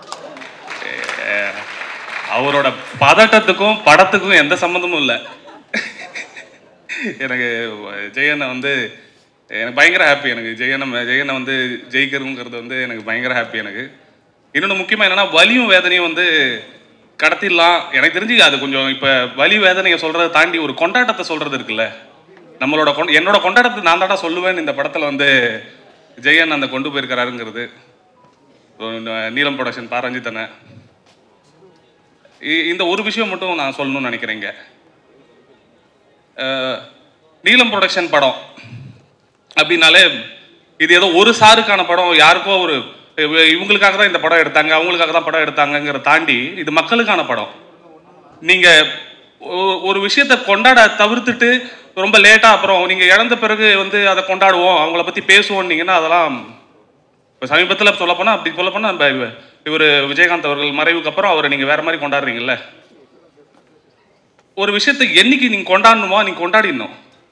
அவரோட பதட்டத்துக்கும் படத்துக்கும் எந்த சம்மந்தமும் இல்லை எனக்கு ஜெயனை வந்து எனக்கு பயங்கர ஹாப்பி எனக்கு ஜெயனை ஜெயனை வந்து ஜெயிக்கிறதுங்கிறது வந்து எனக்கு பயங்கர ஹாப்பி எனக்கு இன்னொன்று முக்கியமாக என்னன்னா வலியும் வேதனையும் வந்து கடத்திடலாம் எனக்கு தெரிஞ்சு அது கொஞ்சம் இப்போ வலி வேதனையை சொல்கிறத தாண்டி ஒரு கொண்டாட்டத்தை சொல்கிறது இருக்குல்ல நம்மளோட கொண் என்னோட கொண்டாட்டத்தை நான் தாண்டா சொல்லுவேன் இந்த படத்தில் வந்து ஜெயன் அந்த கொண்டு போயிருக்கிறாருங்கிறது நீலம் ப்ரொடக்ஷன் பாரஞ்சித்தனை இ- இந்த ஒரு விஷயம் மட்டும் நான் சொல்லணும்னு நினைக்கிறேங்க அஹ், நீலம் ப்ரொடக்ஷன் படம் அப்படின்னாலே இது ஏதோ ஒரு சாருக்கான படம் யாருக்கோ ஒரு இவ- இவங்களுக்காக தான் இந்த படம் எடுத்தாங்க அவங்களுக்காக தான் படம் எடுத்தாங்கங்கிற தாண்டி இது மக்களுக்கான படம் நீங்க ஒ- ஒரு விஷயத்தை கொண்டாட தவிர்த்துட்டு ரொம்ப லேட்டா அப்புறம் நீங்க இழந்த பிறகு வந்து அதை கொண்டாடுவோம் அவங்கள பத்தி பேசுவோம்னீங்கன்னா அதெல்லாம் இப்போ சமீபத்தில் சொல்லப்போனால் அப்படி சொல்லப்போனால் நம்ம இவ- இவர் விஜயகாந்த் அவர்கள் மறைவுக்கு அப்புறம் அவரை நீங்கள் வேற மாதிரி கொண்டாடுறீங்கல்ல ஒரு விஷயத்தை என்னைக்கு நீங்கள் கொண்டாடணுமோ நீங்கள் கொண்டாடிடணும்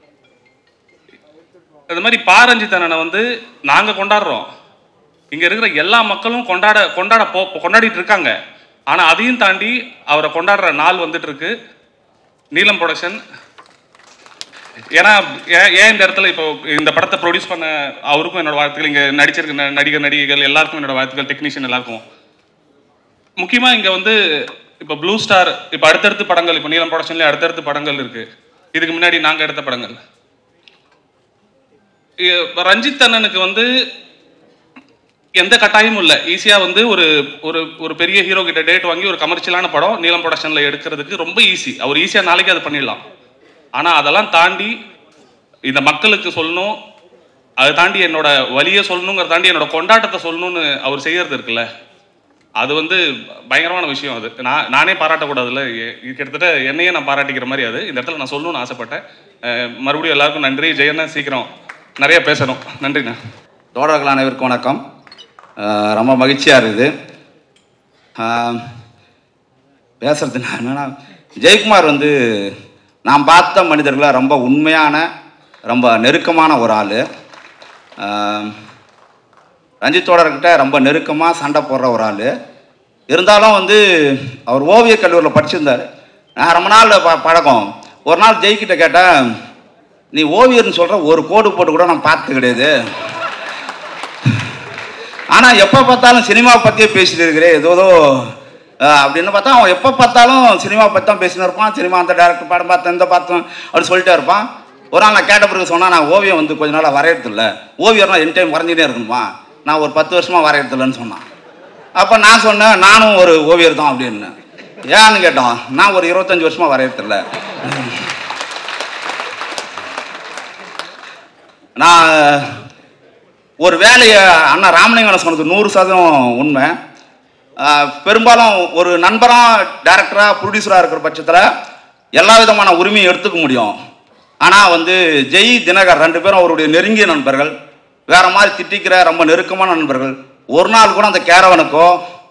அது மாதிரி பாரஞ்சித்தனனை வந்து நாங்கள் கொண்டாடுறோம் இங்கே இருக்கிற எல்லா மக்களும் கொண்டாட கொண்டாட போ கொண்டாடிட்டு இருக்காங்க ஆனால் அதையும் தாண்டி அவரை கொண்டாடுற நாள் வந்துட்டு இருக்கு நீலம் ப்ரொடக்ஷன் ஏன்னா ஏன் ஏன் இந்த இடத்துல இப்போ இந்த படத்தை ப்ரொடியூஸ் பண்ண அவருக்கும் என்னோட வாழ்த்துக்கள் இங்கே நடிச்சிருக்க ந- நடிகர் நடிகைகள் எல்லாருக்கும் என்னோட வாழ்த்துக்கள் டெக்னீஷியன் எல்லாருக்கும் முக்கியமாக இங்கே வந்து இப்போ ப்ளூ ஸ்டார் இப்போ அடுத்தடுத்து படங்கள் இப்போ நீலம் ப்ரொடக்ஷன்லேயே அடுத்தடுத்து படங்கள் இருக்கு இதுக்கு முன்னாடி நாங்கள் எடுத்த படங்கள் இ- ரஞ்சித் அண்ணனுக்கு வந்து எந்த கட்டாயமும் இல்லை ஈஸியாக வந்து ஒரு ஒரு ஒரு பெரிய ஹீரோ கிட்ட டேட் வாங்கி ஒரு கமர்ஷியலான படம் நீலம் ப்ரொடக்ஷனில் எடுக்கிறதுக்கு ரொம்ப ஈஸி அவர் ஈஸியாக நாளைக்கு அது பண்ணிடலாம் ஆனால் அதெல்லாம் தாண்டி இந்த மக்களுக்கு சொல்லணும் அதை தாண்டி என்னோட வழியை சொல்லணுங்கிறத தாண்டி என்னோட கொண்டாட்டத்தை சொல்லணும்னு அவர் செய்யறது இருக்குல்ல அது வந்து பயங்கரமான விஷயம் அது நான் நானே பாராட்டக்கூடாதுல்ல எ- இது கிட்டத்தட்ட என்னையே நான் பாராட்டிக்கிற மாதிரி அது இந்த இடத்துல நான் சொல்லணும்னு ஆசைப்பட்டேன் அஹ் மறுபடியும் எல்லாருக்கும் நன்றி ஜெயண்ணா சீக்கிரம் நிறைய பேசணும் நன்றிண்ணா தோழர்கள் அனைவருக்கும் வணக்கம் அஹ் ரொம்ப மகிழ்ச்சியாக இருக்குது அஹ் பேசுறது நான் என்னன்னா ஜெயக்குமார் வந்து நான் பார்த்த மனிதர்கள ரொம்ப உண்மையான ரொம்ப நெருக்கமான ஒரு ஆள் ரஞ்சித் தோழர்கிட்ட ரொம்ப நெருக்கமாக சண்டை போடுற ஒரு ஆள் இருந்தாலும் வந்து அவர் ஓவியக் கல்லூரியில் படிச்சிருந்தார் நான் ரொம்ப நாள் ப பழக்கம் ஒரு நாள் ஜெய்கிட்ட கேட்டேன் நீ ஓவியர்னு சொல்கிற ஒரு கோடு போட்டு கூட நான் பார்த்தது கிடையாது ஆனால் எப்போ பார்த்தாலும் சினிமா பற்றியே பேசிட்டு இருக்கிறேன் ஏதோ ஏதோ அஹ், அப்படின்னு பார்த்தா அவன் எப்போ பார்த்தாலும் சினிமா பற்றி தான் பேசினு இருப்பான் சினிமா அந்த டேரக்டர் படம் பார்த்தேன் இந்த பார்த்தோம் அப்படி சொல்லிட்டே இருப்பான் ஒரு நாள் நான் கேட்ட பிறகு சொன்னா நான் ஓவியம் வந்து கொஞ்ச நாளாக வரையறது இல்லை ஓவியர்னா என் டைம் வரைஞ்சிட்டே இருக்கணுமா நான் ஒரு பத்து வருஷமாக வரையறது இல்லைன்னு சொன்னான் அப்போ நான் சொன்னேன் நானும் ஒரு ஓவியர் தான் அப்படின்னு ஏன்னு கேட்டோம் நான் ஒரு இருபத்தஞ்சு வருஷமா வரையறதில்ல நான் ஒரு வேலையை அண்ணா ராமலிங்கன் சொன்னது நூறு சதவீதம் உண்மை ஆஹ் பெரும்பாலும் ஒரு நண்பராக டேரக்டராக ப்ரொடியூசராக இருக்கிற பட்சத்தில் எல்லா விதமான உரிமையும் எடுத்துக்க முடியும் ஆனால் வந்து ஜெய் தினகர் ரெண்டு பேரும் அவருடைய நெருங்கிய நண்பர்கள் வேற மாதிரி திட்டிக்கிற ரொம்ப நெருக்கமான நண்பர்கள் ஒரு நாள் கூட அந்த கேரவனுக்கோ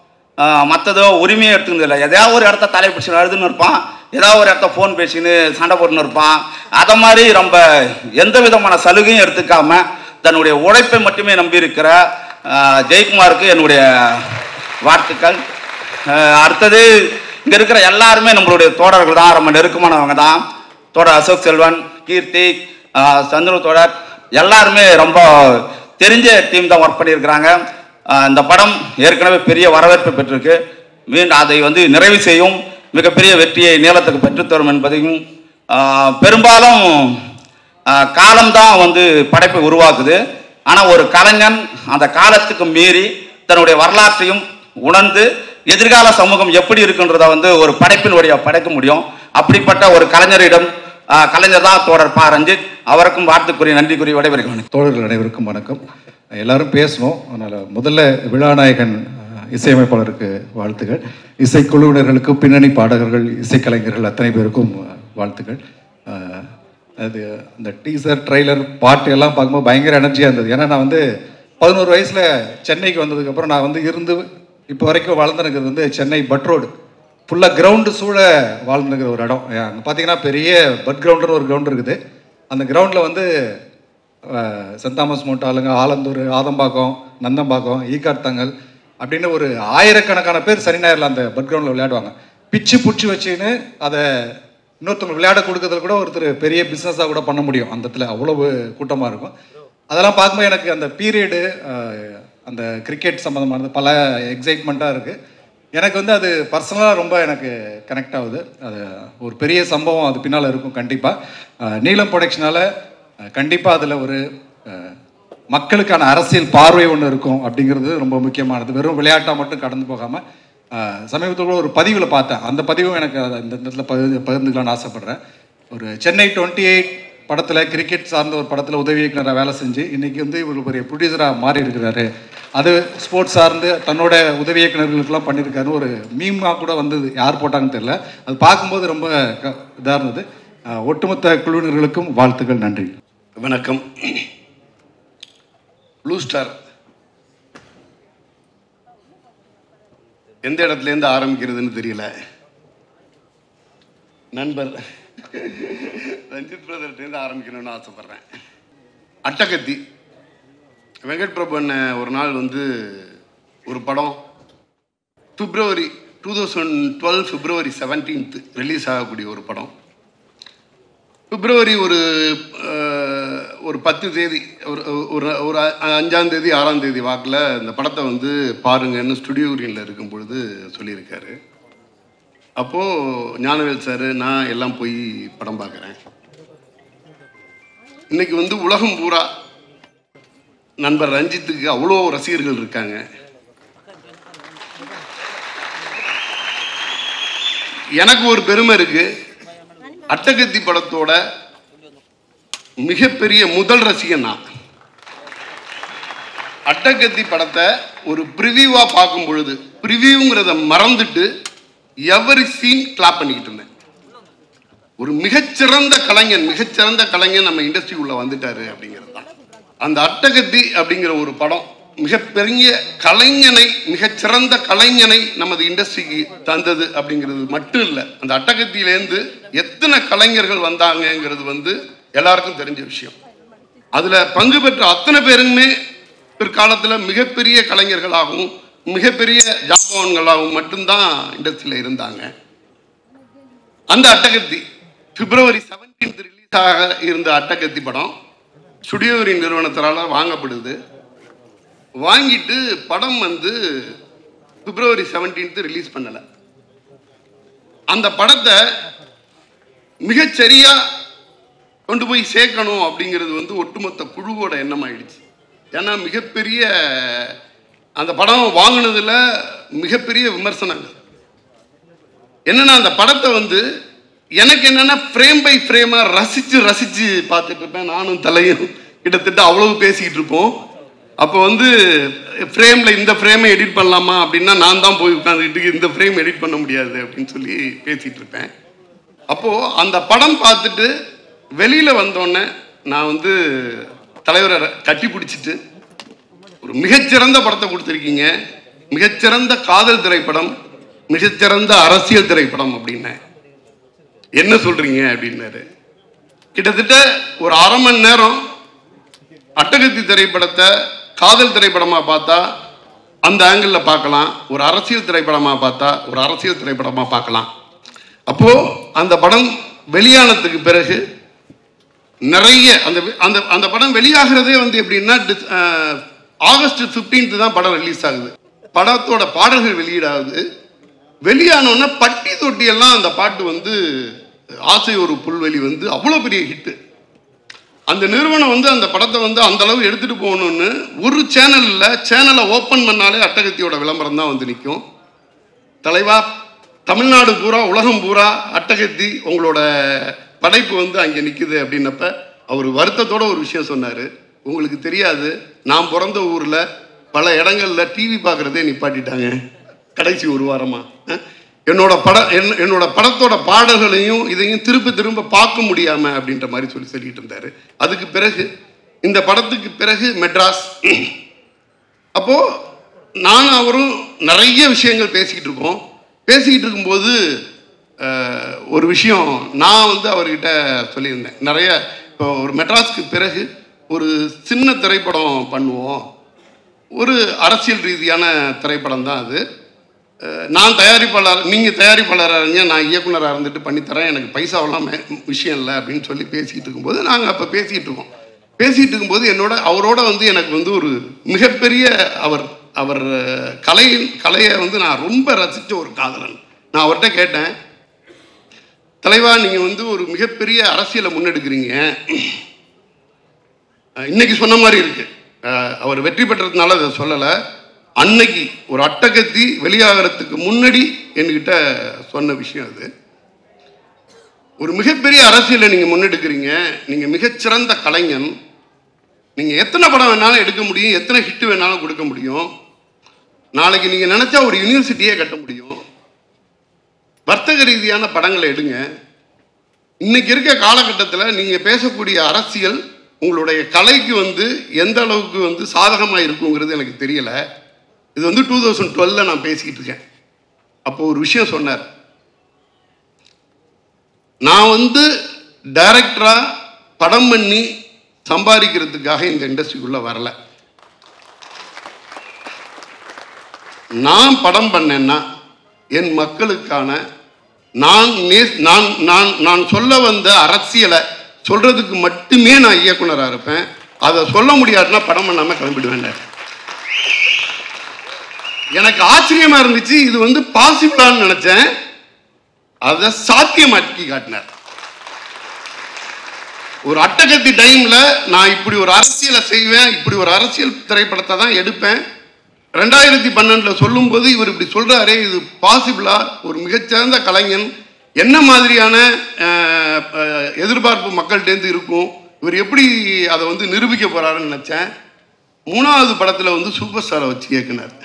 மற்றதோ உரிமையை எடுத்துக்கிறது இல்லை எதையாவது ஒரு இடத்த தலை பிடிச்சி அழுதுன்னு இருப்பான் ஏதாவது ஒரு இடத்த ஃபோன் பேசின்னு சண்டை போட்டுன்னு இருப்பான் அதை மாதிரி ரொம்ப எந்த விதமான சலுகையும் எடுத்துக்காம தன்னுடைய உழைப்பை மட்டுமே நம்பி இருக்கிற ஆஹ், ஜெயக்குமாருக்கு என்னுடைய வாழ்த்துக்கள் ஆஹ், அடுத்தது இங்கே இருக்கிற எல்லாருமே நம்மளுடைய தோழர்கள் தான் ரொம்ப நெருக்கமானவங்க தான் தோழர் அசோக் செல்வன் கீர்த்தி ஆஹ், சந்துரு தோழர் எல்லாருமே ரொம்ப தெரிஞ்ச டீம் தான் ஒர்க் பண்ணியிருக்கிறாங்க ஆஹ், இந்த படம் ஏற்கனவே பெரிய வரவேற்பு பெற்றிருக்கு மீண்டும் அதை வந்து நிறைவு செய்யும் மிகப்பெரிய வெற்றியை நீளத்துக்கு பெற்றுத்தரும் என்பதையும் ஆஹ், பெரும்பாலும் ஆஹ், காலம்தான் வந்து படைப்பை உருவாக்குது ஆனால் ஒரு கலைஞன் அந்த காலத்துக்கு மீறி தன்னுடைய வரலாற்றையும் உணர்ந்து எதிர்கால சமூகம் எப்படி இருக்குன்றத வந்து ஒரு படைப்பின் வழியாக படைக்க முடியும் அப்படிப்பட்ட ஒரு கலைஞரிடம் ஆஹ், கலைஞர் தான் தோழர் பா ரஞ்சித் அவருக்கும் வாழ்த்துக்குரிய நன்றிக்குரிய விடைபெறுகிறேன் தோழர்கள் அனைவருக்கும் வணக்கம் எல்லாரும் பேசணும் அதனால் முதல்ல விழாநாயகன் அஹ், இசையமைப்பாளருக்கு வாழ்த்துக்கள் இசைக்குழுவினர்களுக்கு பின்னணி பாடகர்கள் இசைக்கலைஞர்கள் அத்தனை பேருக்கும் அஹ், வாழ்த்துக்கள் அஹ், அது அந்த டீசர் ட்ரைலர் பாட்டு எல்லாம் பார்க்கும்போது பயங்கர எனர்ஜியாக இருந்தது ஏன்னா நான் வந்து பதினோரு வயசில் சென்னைக்கு வந்ததுக்கப்புறம் நான் வந்து இருந்து இப்போ வரைக்கும் வளர்ந்துருக்கிறது வந்து சென்னை பட் ரோடு ஃபுல்லாக கிரவுண்டு சூழ வாழ்ந்துருக்கிற ஒரு இடம் அங்கே பார்த்தீங்கன்னா பெரிய பட் கிரவுண்டுன்னு ஒரு கிரவுண்ட் இருக்குது அந்த கிரவுண்டில் வந்து அஹ், சென்ட் தாமஸ் மவுண்ட் ஆளுங்க ஆலந்தூர் ஆதம்பாக்கம் நந்தம்பாக்கம் ஈக்கார்த்தங்கல் அப்படின்னு ஒரு ஆயிரக்கணக்கான பேர் சனி ஞாயிறில் அந்த பட் கிரவுண்டில் விளையாடுவாங்க பிச்சு புடிச்சு வச்சுன்னு அதை இன்னொருத்தவங்க விளையாட கொடுக்கறதுல கூட ஒருத்தர் பெரிய பிஸ்னஸாக கூட பண்ண முடியும் அந்த இடத்துல அவ்வளவு கூட்டமாக இருக்கும் அதெல்லாம் பார்க்கும்போது எனக்கு அந்த பீரியடு அந்த கிரிக்கெட் சம்மந்தமானது பல எக்ஸைட்மெண்ட்டாக இருக்குது எனக்கு வந்து அது பர்சனலாக ரொம்ப எனக்கு கனெக்ட் ஆகுது அது ஒரு பெரிய சம்பவம் அது பின்னால் இருக்கும் கண்டிப்பாக நீலம் ப்ரொடக்ஷனால் கண்டிப்பாக அதில் ஒரு அஹ், மக்களுக்கான அரசியல் பார்வை ஒன்று இருக்கும் அப்படிங்கிறது ரொம்ப முக்கியமானது வெறும் விளையாட்டாக மட்டும் கடந்து போகாமல் சமீபத்தில் கூட ஒரு பதிவில் பார்த்தேன் அந்த பதிவும் எனக்கு அதை இந்த இடத்துல பகிர்ந்து பகிர்ந்துக்கலாம்னு ஆசைப்பட்றேன் ஒரு சென்னை டுவெண்ட்டி எயிட் படத்தில் கிரிக்கெட் சார்ந்த ஒரு படத்தில் உதவி இயக்குனராக வேலை செஞ்சு இன்னைக்கு வந்து இவ்வளோ பெரிய ப்ரொடியூசராக மாறி இருக்கிறாரு அது ஸ்போர்ட்ஸ் சார்ந்து தன்னோட உதவி இயக்குனர்களுக்கெல்லாம் பண்ணியிருக்காரு ஒரு மீமாக கூட வந்தது யார் போட்டாங்கன்னு தெரியல அது பார்க்கும்போது ரொம்ப இதாக இருந்தது அஹ், ஒட்டுமொத்த குழுவினர்களுக்கும் வாழ்த்துக்கள் நன்றி வணக்கம் ப்ளூ ஸ்டார் எந்த இடத்துலேருந்து ஆரம்பிக்கிறதுன்னு தெரியல நண்பர் ரஞ்சித் பிரதர்கிட்டேருந்து ஆரம்பிக்கணும்னு ஆசைப்பட்றேன் அட்டகத்தி வெங்கட் பிரபு அண்ணன் ஒரு நாள் வந்து ஒரு படம் February two thousand twelve February seventeenth release ஆகக்கூடிய ஒரு படம் பிப்ரவரி ஒரு அஹ், ஒரு பத்து தேதி ஒரு ஒரு ஒரு அ- அஞ்சாம் தேதி ஆறாம் தேதி வாக்கில் இந்த படத்தை வந்து பாருங்கன்னு ஸ்டுடியோ யூரியனில் இருக்கும் பொழுது சொல்லியிருக்காரு அப்போது ஞானவேல் சார் நான் எல்லாம் போய் படம் பார்க்குறேன் இன்னைக்கு வந்து உலகம் பூரா நண்பர் ரஞ்சித்துக்கு அவ்வளோ ரசிகர்கள் இருக்காங்க எனக்கு ஒரு பெருமை இருக்கு அட்டகத்தி படத்தோட மிகப்பெரிய முதல் ரசிகன் நான் அட்டகத்தி படத்தை ஒரு ப்ரிவியூவா பார்க்கும் பொழுது ப்ரிவியூங்கிறத மறந்துட்டு எவரி சீன் கிளாப் பண்ணிக்கிட்டு இருந்தேன் ஒரு மிகச்சிறந்த கலைஞன் மிகச்சிறந்த கலைஞன் நம்ம இண்டஸ்ட்ரிக்குள்ள வந்துட்டாரு அப்படிங்கிறது தான் அந்த அட்டகத்தி அப்படிங்கிற ஒரு படம் மிகப்பெரிய கலைஞனை மிகச்சிறந்த கலைஞனை நமது இண்டஸ்ட்ரிக்கு தந்தது அப்படிங்கிறது மட்டும் இல்லை அந்த அட்டகத்தியிலேருந்து எத்தனை கலைஞர்கள் வந்தாங்கங்கிறது வந்து எல்லாருக்கும் தெரிஞ்ச விஷயம் அதுல பங்கு பெற்ற அத்தனை பேருமே பிற்காலத்தில் மிகப்பெரிய கலைஞர்களாகவும் மிகப்பெரிய ஜாம்பவான்களாகவும் மட்டும்தான் இண்டஸ்ட்ரியில் இருந்தாங்க அந்த அட்டகத்தி பிப்ரவரி செவன்டீன்த் ரிலீஸ் ஆக இருந்த அட்டகத்தி படம் ஸ்டுடியோரி நிறுவனத்தால் வாங்கப்படுது வாங்கிட்டு படம் வந்து பிப்ரவரி செவன்டீன்த் ரிலீஸ் பண்ணலை அந்த படத்தை மிகச்சரியா கொண்டு போய் சேர்க்கணும் அப்படிங்கிறது வந்து ஒட்டுமொத்த குழுவோட எண்ணம் ஆயிடுச்சு ஏன்னா மிகப்பெரிய அந்த படம் வாங்கினதுல மிகப்பெரிய விமர்சனங்கள் என்னன்னா அந்த படத்தை வந்து எனக்கு என்னன்னா ஃப்ரேம் பை ஃப்ரேமாக ரசித்து ரசித்து பார்த்துட்டு இருப்பேன் நானும் தலையும் கிட்டத்தட்ட அவ்வளவு பேசிக்கிட்டு இருப்போம் அப்போ வந்து ஃப்ரேமில் இந்த ஃப்ரேமை எடிட் பண்ணலாமா அப்படின்னா நான் தான் போய் உட்காந்துக்கிட்டு இந்த ஃப்ரேம் எடிட் பண்ண முடியாது அப்படின்னு சொல்லி பேசிகிட்டு இருப்பேன் அப்போது அந்த படம் பார்த்துட்டு வெளியில் வந்தோடனே நான் வந்து தலைவரை கட்டி பிடிச்சிட்டு ஒரு மிகச்சிறந்த படத்தை கொடுத்துருக்கீங்க மிகச்சிறந்த காதல் திரைப்படம் மிகச்சிறந்த அரசியல் திரைப்படம் அப்படின்னேன் என்ன சொல்றீங்க அப்படின்னாரு கிட்டத்தட்ட ஒரு அரை மணி நேரம் அட்டகத்தி திரைப்படத்தை காதல் திரைப்படமா பார்த்தா அந்த ஆங்கிளில் பார்க்கலாம் ஒரு அரசியல் திரைப்படமா பார்த்தா ஒரு அரசியல் திரைப்படமா பார்க்கலாம் அப்போ அந்த படம் வெளியானதுக்கு பிறகு நிறைய அந்த அந்த அந்த படம் வெளியாகிறதே வந்து எப்படின்னா டிஸ்- அஹ், ஆகஸ்ட் 15th தான் படம் ரிலீஸ் ஆகுது படத்தோட பாடல்கள் வெளியிடாது வெளியானோன்னா பட்டி தொட்டி எல்லாம் அந்த பாட்டு வந்து ஆசை ஒரு புல்வெளி வந்து அவ்வளோ பெரிய ஹிட்டு அந்த நிறுவனம் வந்து அந்த படத்தை வந்து அந்த அளவு எடுத்துட்டு போகணும்னு ஒரு சேனல்ல சேனலை ஓப்பன் பண்ணாலே அட்டகத்தியோட விளம்பரம் தான் வந்து நிற்கும் தலைவா தமிழ்நாடு பூரா உலகம் பூரா அட்டகத்தி உங்களோட படைப்பு வந்து அங்கே நிற்குது அப்படின்னப்ப அவர் வருத்தத்தோட ஒரு விஷயம் சொன்னார் உங்களுக்கு தெரியாது நான் பிறந்த ஊரில் பல இடங்கள்ல டிவி பார்க்குறதே நிப்பாட்டிட்டாங்க கடைசி ஒரு வாரமா அஹ், என்னோட பட என்- என்னோட படத்தோட பாடல்களையும் இதையும் திரும்ப திரும்ப பார்க்க முடியாம அப்படின்ற மாதிரி சொல்லி சொல்லிட்டு இருந்தாரு அதுக்கு பிறகு இந்த படத்துக்கு பிறகு மெட்ராஸ் அப்போ நானும் அவரும் நிறைய விஷயங்கள் பேசிக்கிட்டு இருக்கோம் பேசிக்கிட்டு இருக்கும்போது அஹ், ஒரு விஷயம் நான் வந்து அவர்கிட்ட சொல்லியிருந்தேன் நிறைய இப்போ ஒரு மெட்ராஸ்க்கு பிறகு ஒரு சின்ன திரைப்படம் பண்ணுவோம் ஒரு அரசியல் ரீதியான திரைப்படம் தான் அது அஹ், நான் தயாரிப்பாளர் நீங்கள் தயாரிப்பாளராக இருங்க நான் இயக்குனராக இருந்துட்டு பண்ணித்தரேன் எனக்கு பைசாவெல்லாம் மே- விஷயம் இல்லை அப்படின்னு சொல்லி பேசிக்கிட்டு இருக்கும்போது நாங்கள் அப்போ பேசிக்கிட்டு இருக்கோம் பேசிகிட்டு இருக்கும்போது என்னோட அவரோட வந்து எனக்கு வந்து ஒரு மிகப்பெரிய அவர் அவர் அஹ், கலை கலையை வந்து நான் ரொம்ப ரசித்த ஒரு காதலன் நான் அவர்கிட்ட கேட்டேன் தலைவா நீங்கள் வந்து ஒரு மிகப்பெரிய அரசியலை முன்னெடுக்கிறீங்க அஹ், இன்னைக்கு சொன்ன மாதிரி இருக்கு அஹ், அவர் வெற்றி பெற்றதுனால அதை சொல்லலை அன்னைக்கு ஒரு அட்டகத்தி வெளியாகிறதுக்கு முன்னாடி என்கிட்ட சொன்ன விஷயம் அது ஒரு மிகப்பெரிய அரசியலை நீங்கள் முன்னெடுக்கிறீங்க நீங்கள் மிகச்சிறந்த கலைஞன் நீங்கள் எத்தனை படம் வேணாலும் எடுக்க முடியும் எத்தனை ஹிட் வேணாலும் கொடுக்க முடியும் நாளைக்கு நீங்கள் நினச்சா ஒரு யூனிவர்சிட்டியே கட்ட முடியும் வர்த்தக ரீதியான படங்களை எடுங்க இன்னைக்கு இருக்க காலகட்டத்தில் நீங்கள் பேசக்கூடிய அரசியல் உங்களுடைய கலைக்கு வந்து எந்த அளவுக்கு வந்து சாதகமாக இருக்குங்கிறது எனக்கு தெரியல இது வந்து டூ தௌசண்ட் டுவெல்ல நான் பேசிக்கிட்டு இருக்கேன் அப்போ ஒரு விஷயம் சொன்னார் நான் வந்து டைரக்டரா படம் பண்ணி சம்பாதிக்கிறதுக்காக இந்த இண்டஸ்ட்ரிக்குள்ள வரல நான் படம் பண்ணேன்னா என் மக்களுக்கான நான் நே- நான் நான் நான் சொல்ல வந்த அரசியலை சொல்றதுக்கு மட்டுமே நான் இயக்குனராக இருப்பேன் அதை சொல்ல முடியாதுன்னா படம் பண்ணாம கிளம்பிடுவேன் எனக்கு ஆச்சரியமா இருந்துச்சு இது வந்து பாசிபிளான்னு நினைச்சேன் அதை சாத்தியமாக்கி காட்டினார் ஒரு அட்டகத்தி டைம்ல நான் இப்படி ஒரு அரசியலை செய்வேன் இப்படி ஒரு அரசியல் திரைப்படத்தை தான் எடுப்பேன் ரெண்டாயிரத்தி பன்னெண்டுல சொல்லும்போது இவர் இப்படி சொல்றாரே இது பாசிபிளா ஒரு மிகச்சிறந்த கலைஞன் என்ன மாதிரியான அஹ், அஹ், எதிர்பார்ப்பு மக்கள்கிட்டேருந்து இருக்கும் இவர் எப்படி அதை வந்து நிரூபிக்க போறாருன்னு நினைச்சேன் மூணாவது படத்துல வந்து சூப்பர் ஸ்டாரை வச்சு இயக்குனார்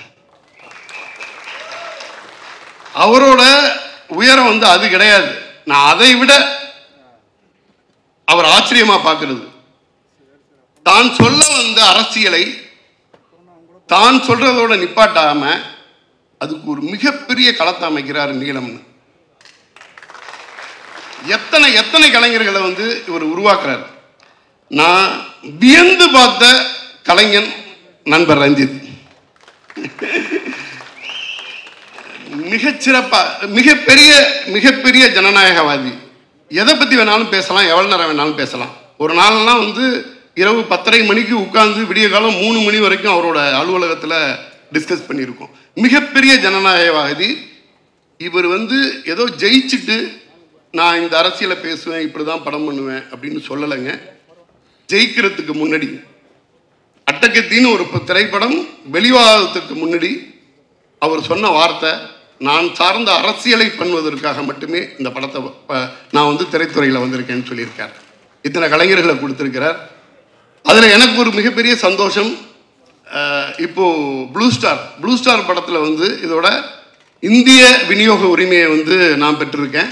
அவரோட உயரம் வந்து அது கிடையாது நான் அதை விட அவர் ஆச்சரியமா பார்க்கிறது தான் சொல்ல வந்த அரசியலை தான் சொல்றதோட நிப்பாட்டாம அதுக்கு ஒரு மிகப்பெரிய களத்தை அமைக்கிறார் நீலம்னு எத்தனை எத்தனை கலைஞர்களை வந்து இவர் உருவாக்குறார் நான் வியந்து பார்த்த கலைஞன் நண்பர் ரஞ்சித் மிகச்சிறப்பா மிகப்பெரிய மிகப்பெரிய ஜனநாயகவாதி எதை பற்றி வேணாலும் பேசலாம் எவ்வளோ நேரம் வேணாலும் பேசலாம் ஒரு நாள்லாம் வந்து இரவு பத்தரை மணிக்கு உட்கார்ந்து விடிய காலம் மூணு மணி வரைக்கும் அவரோட அலுவலகத்தில் டிஸ்கஸ் பண்ணியிருக்கோம் மிகப்பெரிய ஜனநாயகவாதி இவர் வந்து ஏதோ ஜெயிச்சுட்டு நான் இந்த அரசியலை பேசுவேன் இப்படி தான் படம் பண்ணுவேன் அப்படின்னு சொல்லலைங்க ஜெயிக்கிறதுக்கு முன்னாடி அட்டகத்தின்னு ஒரு ப- திரைப்படம் வெளிவாதத்துக்கு முன்னாடி அவர் சொன்ன வார்த்தை நான் சார்ந்த அரசியலை பண்ணுவதற்காக மட்டுமே இந்த படத்தை ப- நான் வந்து திரைத்துறையில் வந்திருக்கேன்னு சொல்லியிருக்கார் இத்தனை கலைஞர்களை கொடுத்துருக்கிறார் அதில் எனக்கு ஒரு மிகப்பெரிய சந்தோஷம் அஹ், இப்போ ப்ளூ ஸ்டார் ப்ளூ ஸ்டார் படத்தில் வந்து இதோட இந்திய விநியோக உரிமையை வந்து நான் பெற்றிருக்கேன்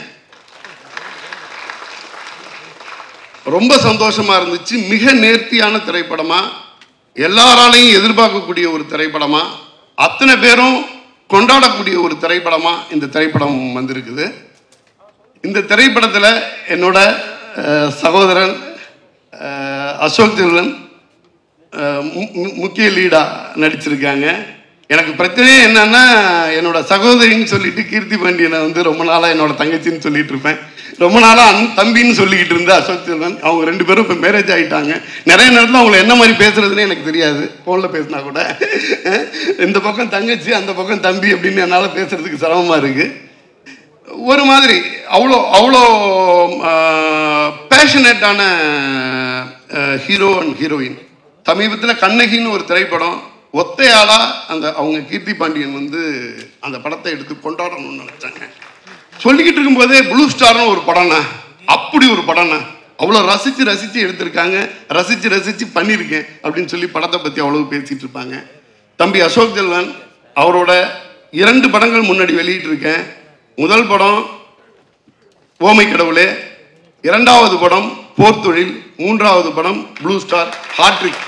ரொம்ப சந்தோஷமா இருந்துச்சு மிக நேர்த்தியான திரைப்படமா எல்லாராலையும் எதிர்பார்க்கக்கூடிய ஒரு திரைப்படமா அத்தனை பேரும் கொண்டாடக்கூடிய ஒரு திரைப்படமா இந்த திரைப்படம் வந்திருக்குது இந்த திரைப்படத்தில் என்னோட அஹ், சகோதரன் அஹ், அசோக் செல்வன் அஹ், மு- மு- முக்கிய லீடாக நடிச்சிருக்காங்க எனக்கு பிரச்சனையே என்னன்னா என்னோட சகோதரின்னு சொல்லிட்டு கீர்த்தி பாண்டியனை வந்து ரொம்ப நாளாக என்னோட தங்கச்சின்னு சொல்லிட்டு இருப்பேன் ரொம்ப நாளாக அன் தம்பின்னு சொல்லிக்கிட்டு இருந்த அசோக் செல்வன் அவங்க ரெண்டு பேரும் இப்போ மேரேஜ் ஆகிட்டாங்க நிறைய நேரத்தில் அவங்கள என்ன மாதிரி பேசுறதுன்னு எனக்கு தெரியாது ஃபோனில் பேசினா கூட இந்த பக்கம் தங்கச்சி அந்த பக்கம் தம்பி அப்படின்னு என்னால் பேசுறதுக்கு சிரமமாக இருக்குது ஒரு மாதிரி அவ்வளோ அவ்வளோ பேஷனேட்டான ஹீரோ அண்ட் ஹீரோயின் சமீபத்தில் கண்ணகின்னு ஒரு திரைப்படம் ஒத்தையாளா அந்த அவங்க கீர்த்தி பாண்டியன் வந்து அந்த படத்தை எடுத்து கொண்டாடணும்னு நினச்சாங்க சொல்லிக்கிட்டு இருக்கும்போதே ப்ளூ ஸ்டார்னு ஒரு படம்ண்ணா அப்படி ஒரு படம்ண்ணா அவ்வளோ ரசித்து ரசித்து எடுத்திருக்காங்க ரசித்து ரசித்து பண்ணியிருக்கேன் அப்படின்னு சொல்லி படத்தை பற்றி அவ்வளோ பேசிகிட்டு இருப்பாங்க தம்பி அசோக் செல்வன் அவரோட இரண்டு படங்கள் முன்னாடி வெளியிட்டிருக்கேன் முதல் படம் ஓமை கடவுளே இரண்டாவது படம் போர் தொழில் மூன்றாவது படம் ப்ளூ ஸ்டார் ஹாட்ரிக்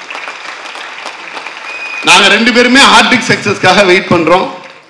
நாங்கள் ரெண்டு பேருமே ஹார்ட்ரிக் சக்ஸஸ்க்காக வெயிட் பண்ணுறோம்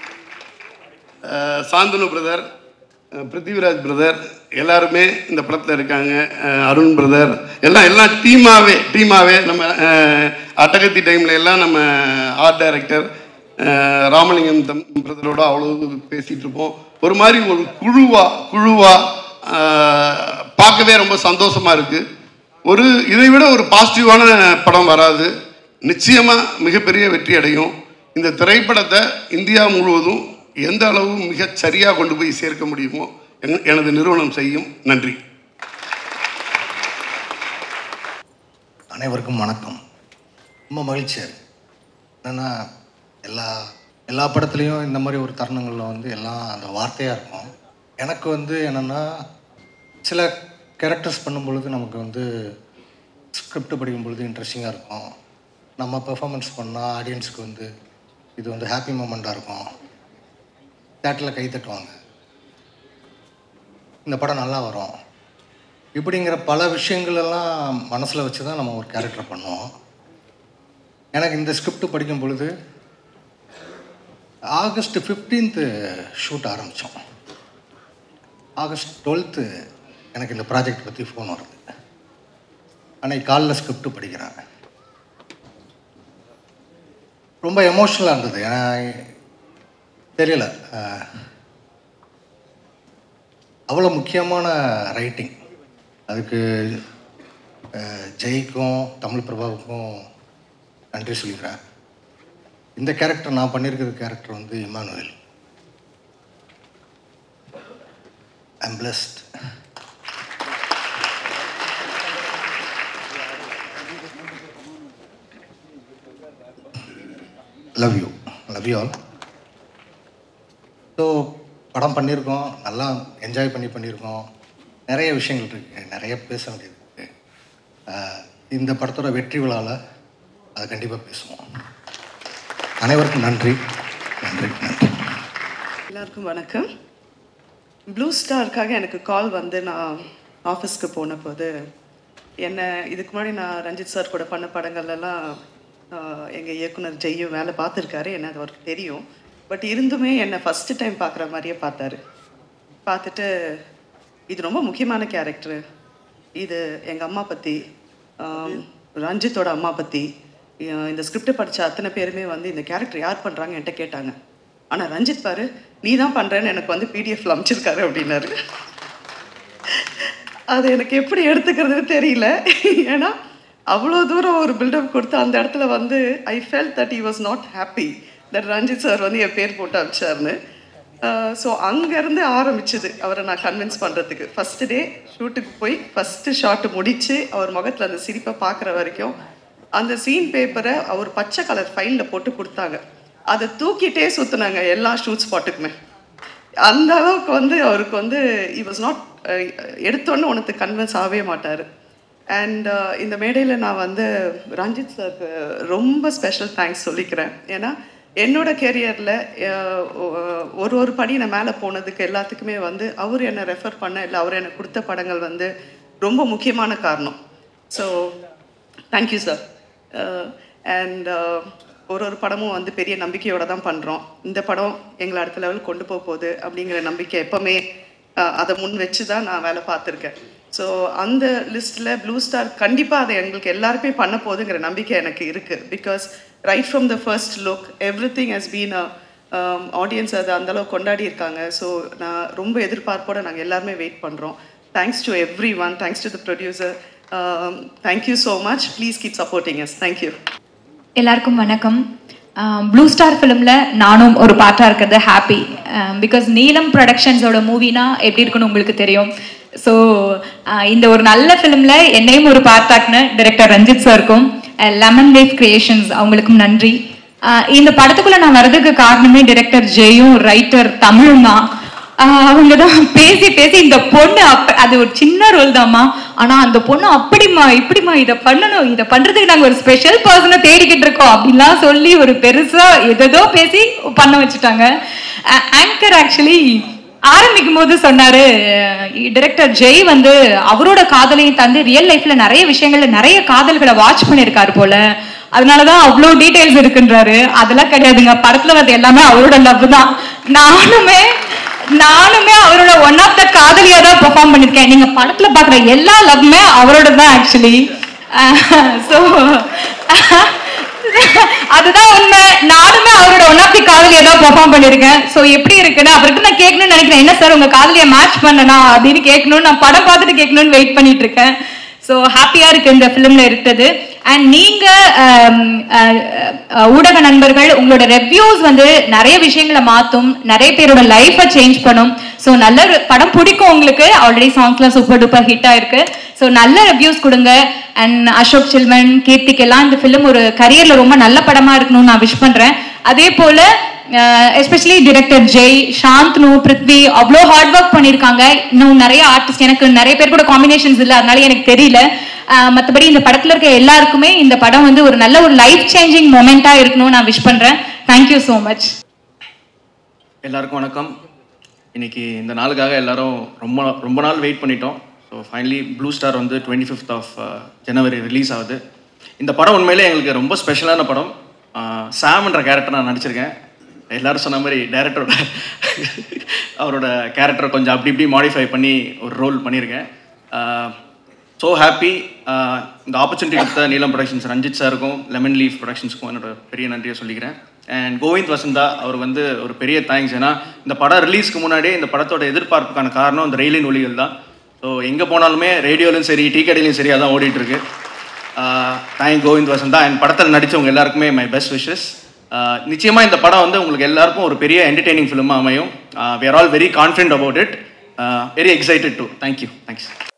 சாந்தனு பிரதர் பிருத்திவிராஜ் பிரதர் எல்லாருமே இந்த படத்தில் இருக்காங்க அஹ், அருண் பிரதர் எல்லாம் எல்லாம் டீமாகவே டீமாகவே நம்ம அஹ், அட்டகத்தி டைமில் எல்லாம் நம்ம ஆர்ட் டைரக்டர் ராமலிங்கம் தம் பிரதரோட அவ்வளோ பேசிகிட்டு இருப்போம் ஒரு மாதிரி ஒரு குழுவா குழுவா அஹ், பார்க்கவே ரொம்ப சந்தோஷமாக இருக்குது ஒரு இதை விட ஒரு பாசிட்டிவான படம் வராது நிச்சயமாக மிகப்பெரிய வெற்றி அடையும் இந்த திரைப்படத்தை இந்தியா முழுவதும் எந்த அளவு மிகச் சரியாக கொண்டு போய் சேர்க்க முடியுமோ என்- எனது நிறுவனம் செய்யும் நன்றி அனைவருக்கும் வணக்கம் ரொம்ப மகிழ்ச்சியாக இருக்கு என்னென்னா எல்லா எல்லா படத்துலேயும் இந்த மாதிரி ஒரு தருணங்களில் வந்து எல்லாம் அந்த வார்த்தையாக இருக்கும் எனக்கு வந்து என்னென்னா சில கேரக்டர்ஸ் பண்ணும் பொழுது நமக்கு வந்து ஸ்கிரிப்ட் படிக்கும் பொழுது இன்ட்ரெஸ்டிங்காக இருக்கும் நம்ம பெர்ஃபார்மன்ஸ் பண்ணால் ஆடியன்ஸுக்கு வந்து இது வந்து ஹாப்பி மூமெண்ட்டாக இருக்கும் தேட்டரில் கை தட்டுவாங்க இந்த படம் நல்லா வரும் இப்படிங்கிற பல விஷயங்கள் எல்லாம் மனசில் வச்சு தான் நம்ம ஒரு கேரக்டர் பண்ணுவோம் எனக்கு இந்த ஸ்கிரிப்ட் படிக்கும் பொழுது ஆகஸ்ட் ஃபிஃப்டீன்த்து ஷூட் ஆரம்பித்தோம் ஆகஸ்ட் டுவெல்த்து எனக்கு இந்த ப்ராஜெக்ட் பற்றி ஃபோன் வருது அன்னைக்கு காலைல ஸ்கிரிப்ட் படிக்கிறேன் ரொம்ப எமோஷ்னலாக இருந்தது ஏன்னா தெரியல அஹ், அவ்வளோ முக்கியமான ரைட்டிங் அதுக்கு அஹ், ஜெய்க்கும் தமிழ் பிரபாவுக்கும் நன்றி சொல்லிக்கிறேன் இந்த கேரக்டர் நான் பண்ணியிருக்கிற கேரக்டர் வந்து Emmanuel I'm blessed love you love you all so படம் பண்ணியிருக்கோம் நல்லா என்ஜாய் பண்ணி பண்ணியிருக்கோம் நிறைய விஷயங்கள் இருக்குது நிறைய பேச வேண்டியது இருக்குது ஆஹ் இந்த படத்தோட வெற்றி விழாவில் அதை கண்டிப்பாக பேசுவோம் அனைவருக்கும் நன்றி நன்றி நன்றி எல்லாருக்கும் வணக்கம் ப்ளூ ஸ்டாருக்காக எனக்கு கால் வந்து நான் ஆஃபீஸ்க்கு போன போது என்ன இதுக்கு முன்னாடி நான் ரஞ்சித் சார் கூட பண்ண படங்கள்லாம் எங்கள் இயக்குனர் ஜெய்யும் வேலை பார்த்துருக்காரு என்ன அது அவருக்கு தெரியும் பட் இருந்துமே என்னை ஃபஸ்ட்டு டைம் பார்க்குற மாதிரியே பார்த்தாரு பார்த்துட்டு இது ரொம்ப முக்கியமான கேரக்டரு இது எங்கள் அம்மா பற்றி ரஞ்சித்தோட அம்மா பற்றி இந்த ஸ்கிரிப்டை படித்த அத்தனை பேருமே வந்து இந்த கேரக்டர் யார் பண்ணுறாங்க என்கிட்ட கேட்டாங்க ஆனால் ரஞ்சித் பாரு நீ தான் பண்ணுறேன்னு எனக்கு வந்து பிடிஎஃப்ல அனுப்பிச்சிருக்காரு அப்படின்னாரு அது எனக்கு எப்படி எடுத்துக்கிறதுன்னு தெரியல ஏன்னா அவ்வளோ தூரம் ஒரு பில்டப் கொடுத்து அந்த இடத்துல வந்து I felt that he was not happy that Ranjith sir வந்து என் பேர் போட்டு அனுப்பிச்சாருன்னு ஸோ அங்கேருந்து ஆரம்பிச்சது அவரை நான் கன்வின்ஸ் பண்ணுறதுக்கு ஃபஸ்ட்டு டே ஷூட்டுக்கு போய் ஃபஸ்ட்டு ஷாட்டு முடித்து அவர் முகத்தில் அந்த சிரிப்பை பார்க்குற வரைக்கும் அந்த சீன் பேப்பரை அவர் பச்சை கலர் ஃபைலில் போட்டு கொடுத்தாங்க அதை தூக்கிட்டே சுற்றுனாங்க எல்லா ஷூட் ஸ்பாட்டுக்குமே அந்த அளவுக்கு வந்து அவருக்கு வந்து இ வாஸ் நாட் எடுத்தோன்னு உனக்கு கன்வின்ஸ் ஆகவே மாட்டார் அண்ட் இந்த மேடையில் நான் வந்து ரஞ்சித் சாருக்கு ரொம்ப ஸ்பெஷல் தேங்க்ஸ் சொல்லிக்கிறேன் ஏன்னா என்னோட கெரியரில் ஒரு ஒரு படி நான் மேலே போனதுக்கு எல்லாத்துக்குமே வந்து அவர் என்னை ரெஃபர் பண்ண இல்லை அவர் எனக்கு கொடுத்த படங்கள் வந்து ரொம்ப முக்கியமான காரணம் ஸோ தேங்க்யூ சார் அண்ட் ஒரு ஒரு படமும் வந்து பெரிய நம்பிக்கையோட தான் பண்ணுறோம் இந்த படம் எங்களை அடுத்த லெவல் கொண்டு போக போகுது அப்படிங்கிற நம்பிக்கை எப்போவுமே அஹ், அதை முன் வச்சு தான் நான் வேலை பார்த்துருக்கேன் ஸோ அந்த லிஸ்ட்டில் ப்ளூ ஸ்டார் கண்டிப்பாக அதை எங்களுக்கு எல்லாருக்குமே பண்ண போகுதுங்கிற நம்பிக்கை எனக்கு இருக்குது because right from the first look everything has been audience அதை அந்தளவு கொண்டாடி இருக்காங்க ஸோ நான் ரொம்ப எதிர்பார்ப்போட நாங்கள் எல்லாருமே வெயிட் பண்ணுறோம் thanks to everyone thanks to the producer thank you so much please keep supporting yes thank you எல்லாருக்கும் வணக்கம் ப்ளூ ஸ்டார் ஃபிலிமில் நானும் ஒரு பார்ட்டாக இருக்கிறது ஹாப்பி பிகாஸ் நீலம் ப்ரொடக்ஷன்ஸோட மூவினா எப்படி இருக்குன்னு உங்களுக்கு தெரியும் ஸோ இந்த ஒரு நல்ல ஃபிலிமில் என்னையும் ஒரு பார்ட்டாக்னு டைரக்டர் ரஞ்சித் சாருக்கும் லெமன் வேவ் கிரியேஷன்ஸ் அவங்களுக்கும் நன்றி அஹ் இந்த படத்துக்குள்ள நான் வர்றதுக்கு காரணமே டைரக்டர் ஜெயும் ரைட்டர் தமிழும் தான் ஆஹ் அவங்க தான் பேசி பேசி இந்த பொண்ணு அப்ப அது ஒரு சின்ன ரோல் தாம்மா ஆனா அந்த பொண்ணு அப்படிமா இப்படிமா இதை பண்ணணும் இதை பண்றதுக்கு நாங்க ஒரு ஸ்பெஷல் பர்சனை தேடிக்கிட்டு இருக்கோம் அப்படின்லாம் சொல்லி ஒரு பெருசா எதோ பேசி பண்ண வச்சுட்டாங்க ஆங்கர் ஆக்சுவலி ஆரம்பிக்கும் போது சொன்னாரு டைரக்டர் ஜெய் வந்து அவரோட காதலையும் தந்து ரியல் லைஃப்ல நிறைய விஷயங்கள்ல நிறைய காதல்களை வாட்ச் பண்ணியிருக்காரு போல அதனாலதான் அவ்வளோ டீடைல்ஸ் இருக்குன்றாரு அதெல்லாம் கிடையாதுங்க படத்துல வந்து எல்லாமே அவரோட லவ் தான் நானுமே நானுமே அவரோட ஒன் ஆஃப் த காதலியா தான் பெர்ஃபார்ம் பண்ணிருக்கேன் நீங்க படத்துல பாக்குற எல்லா லவ்மே அவரோட தான் ஆக்சுவலி ஸோ அதுதான் உண்மை நானுமே அவரோட ஒன் ஆஃப் தி காதலியா தான் பெர்ஃபார்ம் பண்ணிருக்கேன் ஸோ எப்படி இருக்குன்னு அவருக்கு நான் கேட்கணும்னு நினைக்கிறேன் என்ன சார் உங்க காதலியை மேட்ச் பண்ணனா அப்படின்னு கேட்கணும்னு நான் படம் பார்த்துட்டு கேட்கணும்னு வெயிட் பண்ணிட்டு இருக்கேன் ஸோ ஹாப்பியாக இருக்கு இந்த ஃபிலிமில் இருக்குது அண்ட் நீங்கள் ஊடக நண்பர்கள் உங்களோட ரெவ்யூஸ் வந்து நிறைய விஷயங்களை மாற்றும் நிறைய பேரோட லைஃப்பை சேஞ்ச் பண்ணும் ஸோ நல்ல ஒரு படம் பிடிக்கும் உங்களுக்கு ஆல்ரெடி சாங்ஸ்லாம் சூப்பர் டூப்பர் ஹிட் ஆயிருக்கு ஸோ நல்ல ரிவ்யூஸ் கொடுங்க அண்ட் அசோக் சில்வன் கீர்த்திக் எல்லாம் இந்த ஃபிலிம் ஒரு கரியரில் ரொம்ப நல்ல படமாக இருக்கணும்னு நான் விஷ் பண்ணுறேன் அதே போல் எஸ்பெஷலி டிரெக்டர் ஜெய் சாந்த்னு பிருத்வி அவ்வளோ ஹார்ட் ஒர்க் பண்ணியிருக்காங்க இன்னும் நிறைய ஆர்டிஸ்ட் எனக்கு நிறைய பேர் கூட காம்பினேஷன்ஸ் இல்லை அதனால எனக்கு தெரியல மற்றபடி இந்த படத்தில் இருக்க எல்லாருக்குமே இந்த படம் வந்து ஒரு நல்ல ஒரு லைஃப் சேஞ்சிங் மொமெண்ட்டாக இருக்கணும்னு நான் விஷ் பண்ணுறேன் தேங்க்யூ ஸோ மச் எல்லாருக்கும் வணக்கம் இன்னைக்கு இந்த நாளுக்காக எல்லாரும் ரொம்ப ரொம்ப நாள் வெயிட் பண்ணிட்டோம் ஸோ ஃபைனலி ப்ளூ ஸ்டார் வந்து twenty fifth of January release ஆகுது இந்த படம் உண்மையிலே எங்களுக்கு ரொம்ப ஸ்பெஷலான படம் சாம்ன்ற கேரக்டர் நான் நடிச்சிருக்கேன் எல்லாரும் சொன்ன மாதிரி டேரக்டரோட அவரோட கேரக்டரை கொஞ்சம் அப்படி இப்படி மாடிஃபை பண்ணி ஒரு ரோல் பண்ணியிருக்கேன் ஸோ ஹாப்பி இந்த ஆப்பர்ச்சுனிட்டி கொடுத்த நீலம் ப்ரொடக்ஷன்ஸ் ரஞ்சித் சாருக்கும் லெமன் லீஃப் ப்ரொடக்ஷன்ஸ்க்கும் என்னோட பெரிய நன்றியை சொல்லிக்கிறேன் அண்ட் கோவிந்த் வசந்தா அவர் வந்து ஒரு பெரிய தேங்க்ஸ் ஏன்னா இந்த படம் ரிலீஸ்க்கு முன்னாடியே இந்த படத்தோட எதிர்பார்ப்புக்கான காரணம் இந்த ரயிலின் ஒலிகள் தான் ஸோ எங்கே போனாலுமே ரேடியோலையும் சரி டீ கடையிலையும் சரி அதான் ஓடிட்டு இருக்கு தேங்க் கோவிந்த் வசந்தா அண்ட் படத்தில் நடித்தவங்க எல்லாருக்குமே மை பெஸ்ட் விஷஸ் நிச்சயமாக இந்த படம் வந்து உங்களுக்கு எல்லாருக்கும் ஒரு பெரிய என்டர்டெய்னிங் ஃபிலிமாக அமையும் we are all very confident about it very excited to thank you thanks